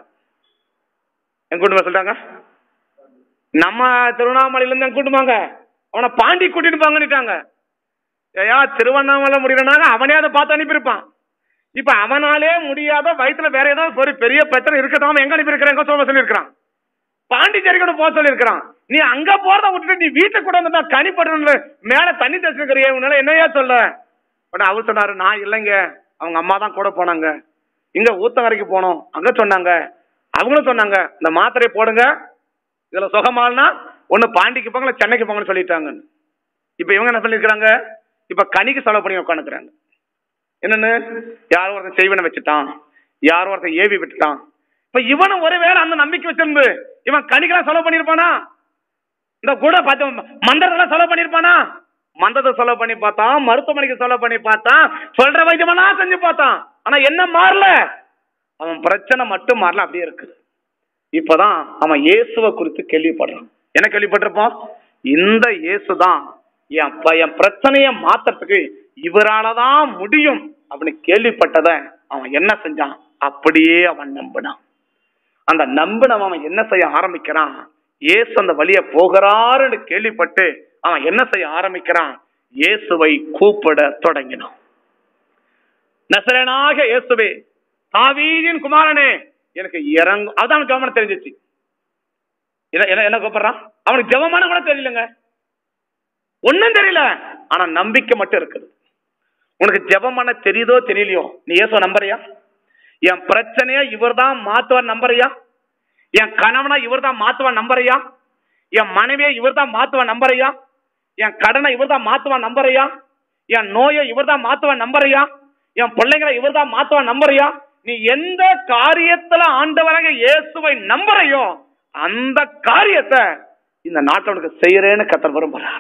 என் கூட்டுமா சொல்லிட்டாங்க நம்ம திருவண்ணாமலையில இருந்து எங்க கூட்டுமாங்க அவனை பாண்டி கூட்டிட்டு போங்கன்னுட்டாங்க ஏயா திருவண்ணாமலை முடியலனாங்க அவனே அதை பார்த்து அனுப்பியிருப்பான் இப்ப அவனாலே முடியாத வயித்துல வேற ஏதாவது ஒரு பெரிய பிரச்சனை இருக்கட்டும் எங்க அனுப்பியிருக்கிறேன் எங்க சொல்ல சொல்லியிருக்கிறான் பாண்டிச்சேரி கூட போக சொல்லியிருக்கிறான் நீ அங்க போறத விட்டுட்டு நீ வீட்டை கூட வந்து கனி படுறது மேல தண்ணி தெளிச்சிருக்கிறிய உன்னால என்னையா சொல்ல உடனே அவர் சொன்னாரு நான் இல்லைங்க அவங்க அம்மா தான் கூட போனாங்க இங்க ஊத்தங்கரைக்கு போனோம் அங்க சொன்னாங்க அவங்களும் சொன்னாங்க இந்த மாத்திரையை போடுங்க இதுல சுகமானா ஒண்ணு பாண்டிக்கு போங்க இல்ல சென்னைக்கு போங்கன்னு சொல்லிட்டாங்க இப்ப இவங்க என்ன சொல்லியிருக்கிறாங்க இப்ப கனிக்கு செலவு பண்ணி உட்காந்துக்கிறாங்க என்னன்னு யாரோ ஒருத்தன் செய்வனை வச்சுட்டான் யாரோ ஒருத்தன் ஏவி விட்டுட்டான் இப்ப இவனும் ஒருவேளை அந்த நம்பிக்கை வச்சிருந்து இவன் கணிக்கெல்லாம் செலவு பண்ணிருப்பானா இந்த கூட பார்த்து மந்திரத்தெல்லாம் செலவு பண்ணிருப்பானா மந்தத்தை செலவு பண்ணி பார்த்தான் மருத்துவமனைக்கு செலவு பண்ணி பார்த்தான் சொல்ற வைத்தியமெல்லாம் செஞ்சு பார்த்தான் ஆனா என்ன மாறல அவன் பிரச்சனை மட்டும் மாறல அப்படியே இருக்குது இப்பதான் அவன் இயேசுவை குறித்து கேள்விப்படுறான் என்ன கேள்விப்பட்டிருப்பான் இந்த இயேசு தான் என் ப- என் பிரச்சனைய மாத்துறதுக்கு இவரால தான் முடியும் அப்படின்னு கேள்விப்பட்டத அவன் என்ன செஞ்சான் அப்படியே அவன் நம்பினான் அந்த நம்பினவன் அவன் என்ன செய்ய ஆரம்பிக்கிறான் இயேசு அந்த வழிய போகிறாருன்னு கேள்விப்பட்டு அவன் என்ன செய்ய ஆரம்பிக்கிறான் இயேசுவை கூப்பிட தொடங்கினான் நசரனாக இயேசுவே தாவீதின் குமாரனே எனக்கு இறங்கு அதான் அவனுக்கு கவனம் தெரிஞ்சிச்சு என்ன என்ன- என்ன கூப்பிடுறான் அவனுக்கு ஜெபமான கூட தெரியலங்க ஒண்ணும் தெரியல ஆனா நம்பிக்கை மட்டும் இருக்குது உனக்கு ஜெபம் பண்ண தெரியுதோ தெரியலையோ நீ ஏசோ நம்புறியா என் பிரச்சனைய இவர்தான் மாத்துவார் நம்புறியா என் கணவனை இவர்தான் மாத்துவார் நம்புறியா என் மனைவியை இவர்தான் மாத்துவார் நம்புறியா என் கடனை இவர்தான் மாத்துவார் நம்புறியா என் நோயை இவர்தான் மாத்துவார் நம்புறியா என் பிள்ளைங்களை இவர்தான் மாத்துவார் நம்புறியா நீ எந்த காரியத்துல ஆண்டவராக இயேசுவை நம்புறையோ அந்த காரியத்தை இந்த நாட்டில் உனக்கு செய்யறேன்னு கத்தர் விரும்புறார்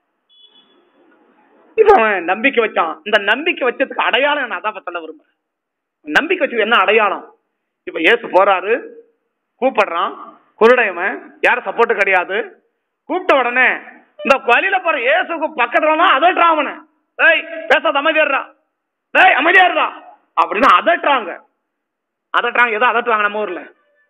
இப்ப அவன் நம்பிக்கை வச்சான் இந்த நம்பிக்கை வச்சதுக்கு அடையாளம் நான் அதான் சொல்ல விரும்புறேன் நம்பிக்கை வச்சது என்ன அடையாளம் இப்ப இயேசு போறாரு கூப்பிடுறான் குருடையவன் யாரும் சப்போர்ட் கிடையாது கூப்பிட்ட உடனே இந்த வழியில போற இயேசுக்கு பக்கத்துல அதோட்டான் அவனை டேய் பேசாத அமைதியாடுறா டேய் அமைதியாடுறா அப்படின்னு அதட்டுறாங்க அதட்டுறாங்க எதோ அதட்டுவாங்க நம்ம ஊர்ல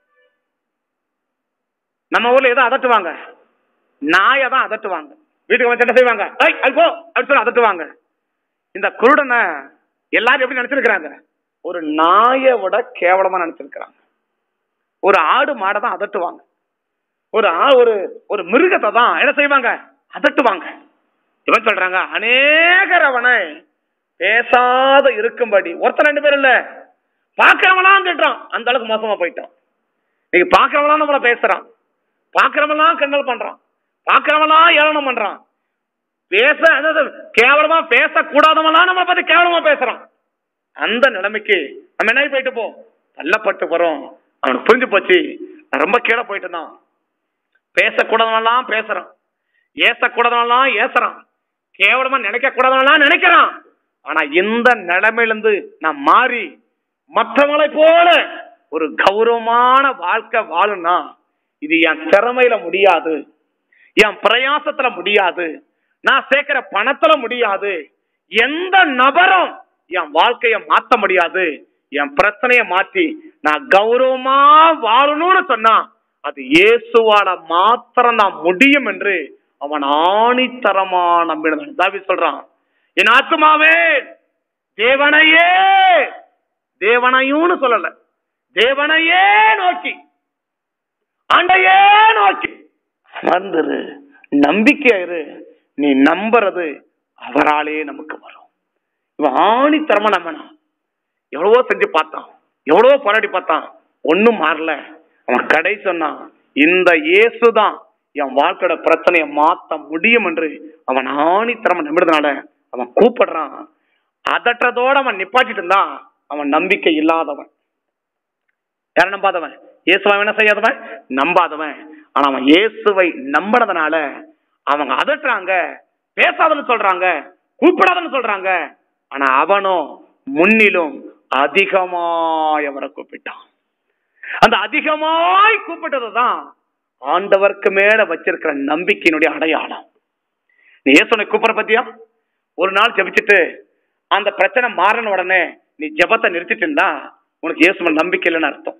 நம்ம ஊர்ல எதோ அதட்டுவாங்க நாயை தான் அதட்டுவாங்க வீட்டுக்கு வந்து என்ன செய்வாங்க ஐய் அது போ அப்படின்னு சொல்லி அதட்டுவாங்க இந்த குருடனை எல்லாரும் எப்படி நினைச்சிருக்கிறாங்க ஒரு நாயை விட கேவலமா நினைச்சிருக்கிறாங்க ஒரு ஆடு மாடை தான் அதட்டுவாங்க ஒரு ஆ- ஒரு ஒரு மிருகத்தை தான் என்ன செய்வாங்க அதட்டுவாங்க இவன் சொல்றாங்க அநேகர் அவனை பேசாத இருக்கும்படி ஒருத்தர் ரெண்டு பேர் இல்ல பாக்குறவங்களாம் திட்டுறான் அந்த அளவுக்கு மோசமா போயிட்டான் நீங்க பாக்குறவங்களாம் நம்மள பேசுறான் பாக்குறவங்களாம் கிண்டல் பண்றான் பாக்குறவங்களாம் ஏளனம் பண்றான் பேச அதாவது கேவலமா பேசக்கூடாதவங்களாம் நம்மளை பத்தி கேவலமா பேசுறான் அந்த நிலைமைக்கு நம்ம என்ன போயிட்டு போ தள்ளப்பட்டு வரோம் அவனுக்கு புரிஞ்சு போச்சு நான் ரொம்ப கீழே போயிட்டு தான் பேசக்கூடாதவெல்லாம் பேசுறான் ஏசக்கூடாதவெல்லாம் ஏசுறான் கேவலமா நினைக்க கூடாதவெல்லாம் நினைக்கிறான் ஆனா இந்த நிலைமையிலிருந்து நான் மாறி மற்றவங்களை போல ஒரு கௌரவமான வாழ்க்கை வாழணும்னா இது என் திறமையில முடியாது என் பிரயாசத்துல முடியாது நான் சேர்க்கிற பணத்துல முடியாது எந்த நபரும் என் வாழ்க்கைய மாத்த முடியாது என் பிரச்சனைய மாத்தி நான் கௌரவமா வாழணும்னு சொன்னா அது இயேசுவால மாத்திரம் தான் முடியும் என்று அவன் ஆணித்தரமா நம்பினான் தாவி சொல்றான் என் ஆத்துமாவே தேவனையே தேவனையும்னு சொல்லல தேவனையே நோக்கி ஆண்டையே நோக்கி வந்துரு நம்பிக்கை இரு நீ நம்புறது அவராலே நமக்கு வரும் இவன் ஆணித்தரமா நம்பினான் எவ்வளவோ செஞ்சு பார்த்தான் எவ்வளவோ போராடி பார்த்தான் ஒண்ணும் மாறல அவன் கடை சொன்னான் இந்த இயேசுதான் என் வாழ்க்கையோட பிரச்சனையை மாத்த முடியும் என்று அவன் ஆணித்தரமா நம்பினதுனால அவன் கூப்பிடுறான் அதற்றதோட அவன் நிப்பாட்டிட்டு இருந்தான் அவன் நம்பிக்கை இல்லாதவன் யார நம்பாதவன் இயேசுவை என்ன செய்யாதவன் நம்பாதவன் ஆனா அவன் இயேசுவை நம்பினதுனால அவங்க அதட்டுறாங்க பேசாதன்னு சொல்றாங்க கூப்பிடாதன்னு சொல்றாங்க ஆனா அவனும் முன்னிலும் அதிகமாய் அவரை கூப்பிட்டான் அந்த அதிகமாய் கூப்பிட்டதுதான் ஆண்டவருக்கு மேல வச்சிருக்கிற நம்பிக்கையினுடைய அடையாளம் நீ இயேசுனை கூப்பிடுற பத்தியா ஒரு நாள் ஜெபிச்சுட்டு அந்த பிரச்சனை மாறின உடனே நீ ஜெபத்தை நிறுத்திட்டு இருந்தா உனக்கு இயேசு மேல நம்பிக்கை இல்லைன்னு அர்த்தம்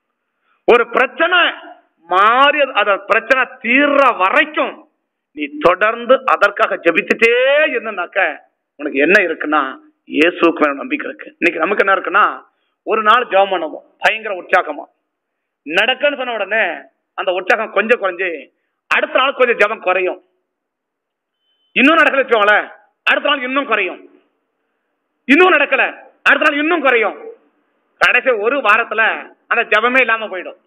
ஒரு பிரச்சனை மாறி அத பிரச்சனை தீர்ற வரைக்கும் நீ தொடர்ந்து அதற்காக ஜெபிச்சுட்டே இருந்தனாக்க உனக்கு என்ன இருக்குன்னா இயேசுக்கு மேல நம்பிக்கை இருக்கு இன்னைக்கு நமக்கு என்ன இருக்குன்னா ஒரு நாள் ஜெபம் பண்ணுவோம் பயங்கர உற்சாகமா நடக்கன்னு சொன்ன உடனே அந்த உற்சாகம் கொஞ்சம் குறைஞ்சு அடுத்த நாள் கொஞ்சம் ஜெபம் குறையும் இன்னும் நடக்கல வச்சுக்கோங்களேன் அடுத்த நாள் இன்னும் குறையும் இன்னும் நடக்கல அடுத்த நாள் இன்னும் குறையும் கடைசி ஒரு வாரத்துல அந்த ஜெபமே இல்லாம போயிடும்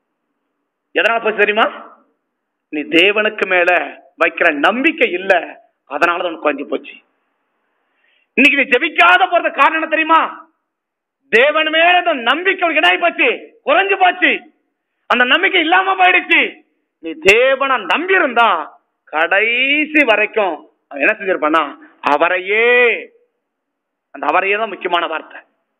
எதனால போச்சு தெரியுமா நீ தேவனுக்கு மேல வைக்கிற நம்பிக்கை இல்ல அதனால தான் உனக்கு குறைஞ்சு போச்சு இன்னைக்கு நீ ஜெபிக்காத போறது காரணம் என்ன தெரியுமா தேவன் மேல அந்த நம்பிக்கை உனக்கு என்ன ஆகி போச்சு குறைஞ்சு போச்சு அந்த நம்பிக்கை இல்லாம போயிடுச்சு நீ தேவனை நம்பி இருந்தா கடைசி வரைக்கும் அவன் என்ன செஞ்சிருப்பானா அவரையே அந்த அவரையே தான் முக்கியமான வார்த்தை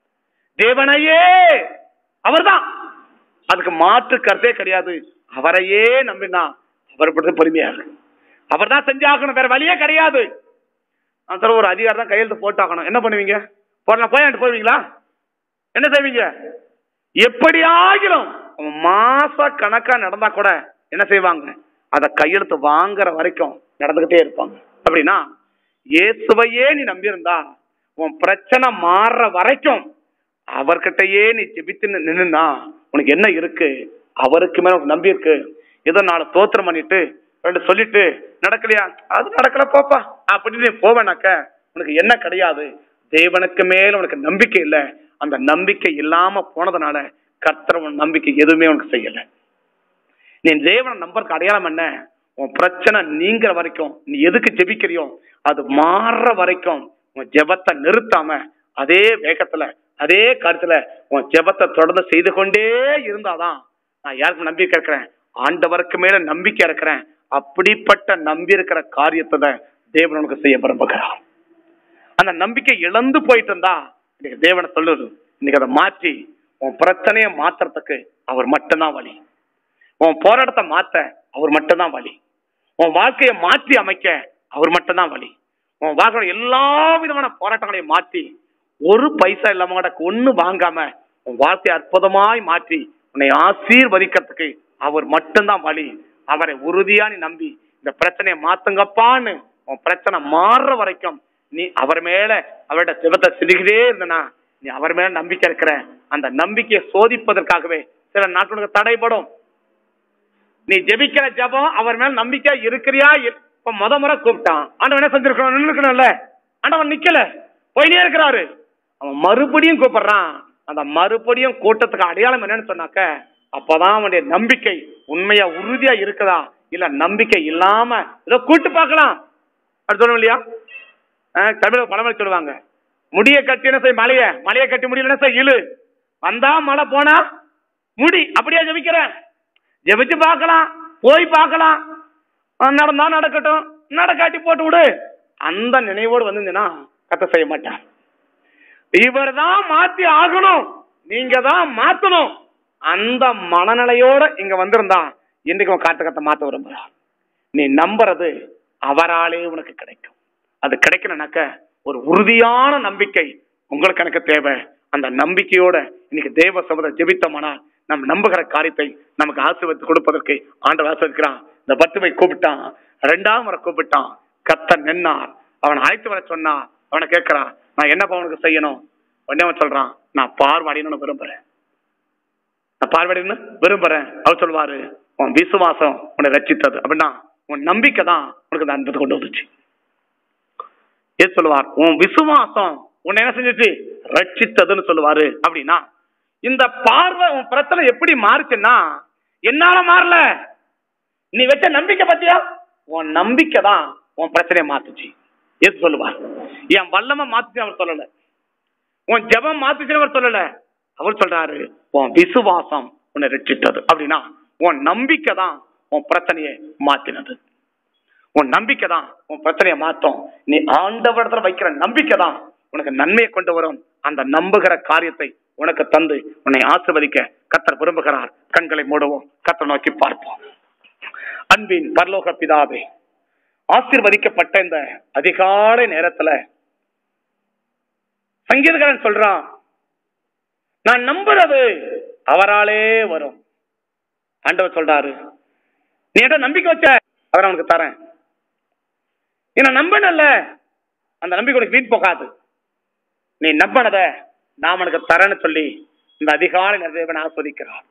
தேவனையே அவர்தான் அதுக்கு மாற்று கருத்தே கிடையாது அவரையே நம்பினா அவர் பற்றி பெருமையா இருக்கு அவர் தான் செஞ்சாகணும் வேற வழியே கிடையாது நான் சொல்ற ஒரு அதிகாரம் தான் கையெழுத்து போட்டாகணும் என்ன பண்ணுவீங்க போடலாம் போய் போவீங்களா என்ன செய்வீங்க எப்படி ஆகிலும் அவன் மாச கணக்கா நடந்தா கூட என்ன செய்வாங்க அத கையெழுத்து வாங்குற வரைக்கும் நடந்துகிட்டே இருப்பாங்க அப்படின்னா இயேசுவையே நீ நம்பியிருந்தா உன் பிரச்சனை மாறுற வரைக்கும் அவர்கிட்டயே நீ ஜெபித்து நின்னுனா உனக்கு என்ன இருக்கு அவருக்கு மேல உனக்கு நம்பி இருக்கு ஏதோ நாலு தோத்திரம் பண்ணிட்டு ரெண்டு சொல்லிட்டு நடக்கலையா அது நடக்கல போப்பா அப்படின்னு நீ போவேனாக்க உனக்கு என்ன கிடையாது தேவனுக்கு மேல உனக்கு நம்பிக்கை இல்ல அந்த நம்பிக்கை இல்லாம போனதுனால கர்த்தர் உன் நம்பிக்கை எதுவுமே உனக்கு செய்யல நீ தேவனை நம்பருக்கு அடையாளம் என்ன உன் பிரச்சனை நீங்கிற வரைக்கும் நீ எதுக்கு ஜெபிக்கிறியோ அது மாறுற வரைக்கும் உன் ஜெபத்தை நிறுத்தாம அதே வேகத்துல அதே கருத்துல உன் ஜெபத்தை தொடர்ந்து செய்து கொண்டே இருந்தாதான் நான் யாருக்கு நம்பிக்கை இருக்கிறேன் ஆண்டவருக்கு மேல நம்பிக்கை இருக்கிறேன் அப்படிப்பட்ட நம்பி இருக்கிற காரியத்தை தான் தேவன் உனக்கு செய்ய விரும்புகிறார் அந்த நம்பிக்கை இழந்து போயிட்டு இருந்தா இன்னைக்கு தேவனை சொல்லுது இன்னைக்கு அதை மாற்றி உன் பிரச்சனையை மாத்துறதுக்கு அவர் மட்டும்தான் வழி உன் போராட்டத்தை மாத்த அவர் மட்டும்தான் வழி உன் வாழ்க்கையை மாற்றி அமைக்க அவர் மட்டும்தான் வழி உன் வாழ்க்கையோட எல்லா விதமான போராட்டங்களையும் மாற்றி ஒரு பைசா இல்லாம கூட ஒண்ணு வாங்காம உன் வாழ்க்கையை அற்புதமாய் மாற்றி உன்னை ஆசீர்வதிக்கிறதுக்கு அவர் மட்டும்தான் வழி அவரை உறுதியா நீ நம்பி இந்த பிரச்சனையை மாத்துங்கப்பான்னு உன் பிரச்சனை மாறுற வரைக்கும் நீ அவர் மேல அவருடைய சிவத்தை சிரிக்கிட்டே இருந்தனா நீ அவர் மேல நம்பிக்கை இருக்கிற அந்த நம்பிக்கையை சோதிப்பதற்காகவே சில நாட்களுக்கு தடைப்படும் நீ ஜெபிக்கிற ஜெபம் அவர் மேல நம்பிக்கை இருக்கிறியா இல்- இப்ப முத முறை கூப்பிட்டான் ஆண்டவன் என்ன செஞ்சிருக்கணும் நின்னுக்கணும்ல ஆண்டவன் நிக்கல போயினே இருக்கிறாரு அவன் மறுபடியும் கூப்பிடுறான் அந்த மறுபடியும் கூட்டத்துக்கு அடையாளம் என்னன்னு சொன்னாக்க அப்பதான் அவனுடைய நம்பிக்கை உண்மையா உறுதியா இருக்குதா இல்ல நம்பிக்கை இல்லாம ஏதோ கூட்டு பார்க்கலாம் அப்படி சொல்லணும் இல்லையா அஹ் தமிழ் பழமொழி சொல்லுவாங்க முடிய கட்டி என்ன செய்ய மலைய மலைய கட்டி முடியல என்ன செய்ய இழு வந்தா மழை போனா முடி அப்படியே ஜெபிக்கிறேன் ஜெபிச்சு பார்க்கலாம் போய் பார்க்கலாம் அஹ் நடந்தா நடக்கட்டும் நடக்காட்டி போட்டு விடு அந்த நினைவோடு வந்திருந்தீங்கன்னா கத்த செய்ய மாட்டான் இவர் தான் மாத்தி ஆகணும் நீங்க தான் மாத்தணும் அந்த மனநிலையோட இங்க வந்திருந்தா இன்னைக்கு உன் காட்டு கத்த மாத்த விரும்புறான் நீ நம்புறது அவராலே உனக்கு கிடைக்கும் அது கிடைக்கணும்னாக்க ஒரு உறுதியான நம்பிக்கை உங்களுக்கு எனக்கு தேவை அந்த நம்பிக்கையோட இன்னைக்கு தேவ சபத ஜெபித்தோமானால் நம்ம நம்புகிற காரியத்தை நமக்கு ஆசீர்வதித்து கொடுப்பதற்கு ஆண்டவர் ஆசிர்வதிக்கிறான் இந்த பத்துமை கூப்பிட்டான் ரெண்டாம் முறை கூப்பிட்டான் கத்த நின்னார் அவன் அழைத்து வர சொன்னான் அவனை கேட்கிறான் நான் என்ன அவனுக்கு செய்யணும் உடனே அவன் சொல்றான் நான் பார்வாடின்னு விரும்புறேன் நான் பார்வையிடன்னு விரும்புறேன் அவர் சொல்வாரு உன் விசுவாசம் உன்னை ரச்சித்தது அப்படின்னா உன் நம்பிக்கை தான் உனக்கு அந்த அன்பத்தை கொண்டு வந்துச்சு ஏ சொல்லுவார் உன் விசுவாசம் உன்னை என்ன செஞ்சுச்சு ரட்சித்ததுன்னு சொல்லுவாரு அப்படின்னா இந்த பார்வை உன் பிரச்சனை எப்படி மாறுச்சுன்னா என்னால மாறல நீ வச்ச நம்பிக்கை பத்தியா உன் நம்பிக்கை தான் உன் பிரச்சனையை மாத்துச்சு ஏசு சொல்லுவார் என் வல்லமை மாத்துச்சு அவர் சொல்லல உன் ஜெபம் மாத்துச்சுன்னு அவர் சொல்லல அவர் சொல்றாரு உன் விசுவாசம் உன்னை ரட்சித்தது அப்படின்னா உன் நம்பிக்கை தான் உன் பிரச்சனையை மாத்தினது உன் நம்பிக்கை தான் உன் பிரச்சனையை மாத்தும் நீ ஆண்டவரத்துல வைக்கிற நம்பிக்கை தான் உனக்கு நன்மையை கொண்டு வரும் அந்த நம்புகிற காரியத்தை உனக்கு தந்து உன்னை ஆசிர்வதிக்க கத்தர் விரும்புகிறார் கண்களை மூடுவோம் கத்தர் நோக்கி பார்ப்போம் அன்பின் பரலோக பிதாவே ஆசீர்வதிக்கப்பட்ட இந்த அதிகாலை நேரத்துல சங்கீதக்காரன் சொல்றான் நான் நம்புறது அவராலே வரும் ஆண்டவர் சொல்றாரு நீ என்கிட்ட நம்பிக்கை வச்ச அவர் அவனுக்கு தரேன் நீ நான் நம்பினல்ல அந்த நம்பிக்கை உனக்கு வீண் போகாது நீ நம்பினத நான் உனக்கு தரேன்னு சொல்லி இந்த அதிகாலை நிறைவேவன் ஆஸ்வதிக்கிறார்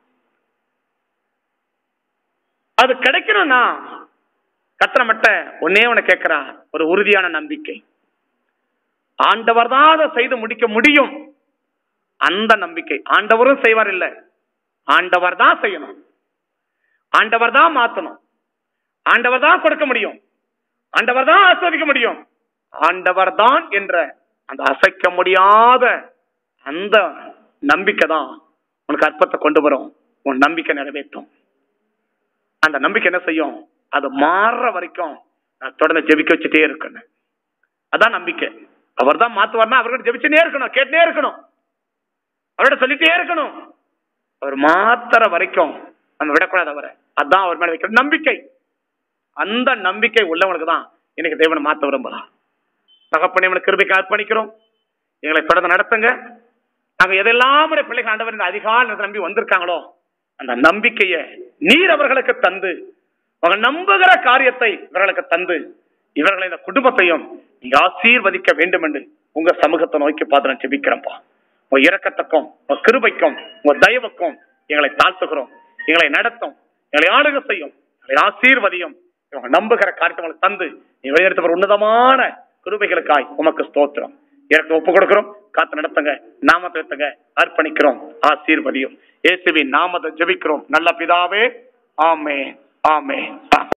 அது கிடைக்கணும்னா கத்திர மட்ட ஒன்னே உனக்கு கேட்கிறா ஒரு உறுதியான நம்பிக்கை ஆண்டவர் தான் அதை செய்து முடிக்க முடியும் அந்த நம்பிக்கை ஆண்டவரும் செய்வார் இல்ல ஆண்டவர் தான் செய்யணும் ஆண்டவர் தான் மாத்தணும் ஆண்டவர் தான் கொடுக்க முடியும் ஆண்டவர் தான் ஆஸ்வதிக்க முடியும் ஆண்டவர் தான் என்ற அந்த அசைக்க முடியாத அந்த நம்பிக்கை தான் உனக்கு அற்பத்தை கொண்டு வரும் உன் நம்பிக்கை நிறைவேற்றும் அந்த நம்பிக்கை என்ன செய்யும் அது மாறுற வரைக்கும் நான் தொடர்ந்து ஜெபிக்க வச்சுட்டே இருக்கணும் அதான் நம்பிக்கை அவர் தான் மாத்துவார்னா அவர்கிட்ட ஜெபிச்சுட்டே இருக்கணும் கேட்டுட்டே இருக்கணும் அவர்கிட்ட சொல்லிட்டே இருக்கணும் அவர் மாத்துற வரைக்கும் நம்ம விடக்கூடாது அவரை அதான் அவர் மேல வைக்கிற நம்பிக்கை அந்த நம்பிக்கை உள்ளவனுக்கு தான் எனக்கு தேவனை மாத்த விரும்புறான் தகப்பனை இவனுக்கு கிருபைக்கு அர்ப்பணிக்கிறோம் எங்களை தொடர்ந்து நடத்துங்க நாங்க எதெல்லாம் உடைய பிள்ளைகள் ஆண்டவர் இந்த அதிகால நம்பி வந்திருக்காங்களோ அந்த நம்பிக்கையை நீர் அவர்களுக்கு தந்து அவங்க நம்புகிற காரியத்தை இவர்களுக்கு தந்து இவர்களை இந்த குடும்பத்தையும் நீங்க ஆசீர்வதிக்க வேண்டும் என்று உங்க சமூகத்தை நோக்கி பார்த்து நான் ஜெபிக்கிறேன்ப்பா உங்க இரக்கத்துக்கும் உங்க கிருபைக்கும் உங்க தயவுக்கும் எங்களை தாழ்த்துகிறோம் எங்களை நடத்தும் எங்களை ஆளுக செய்யும் எங்களை ஆசீர்வதியும் இவங்க நம்புகிற காரியத்தை உங்களுக்கு தந்து நீ வெளியெடுத்த உன்னதமான கிருபைகளுக்காய் உமக்கு ஸ்தோத்திரம் எனக்கு ஒப்பு கொடுக்கிறோம் காத்து நடத்துங்க நாமத்தை எடுத்துங்க அர்ப்பணிக்கிறோம் ஆசீர்வதியும் இயேசுவின் நாமத்தை ஜெபிக்கிறோம் நல்ல பிதாவே ஆமே ஆமே ஆ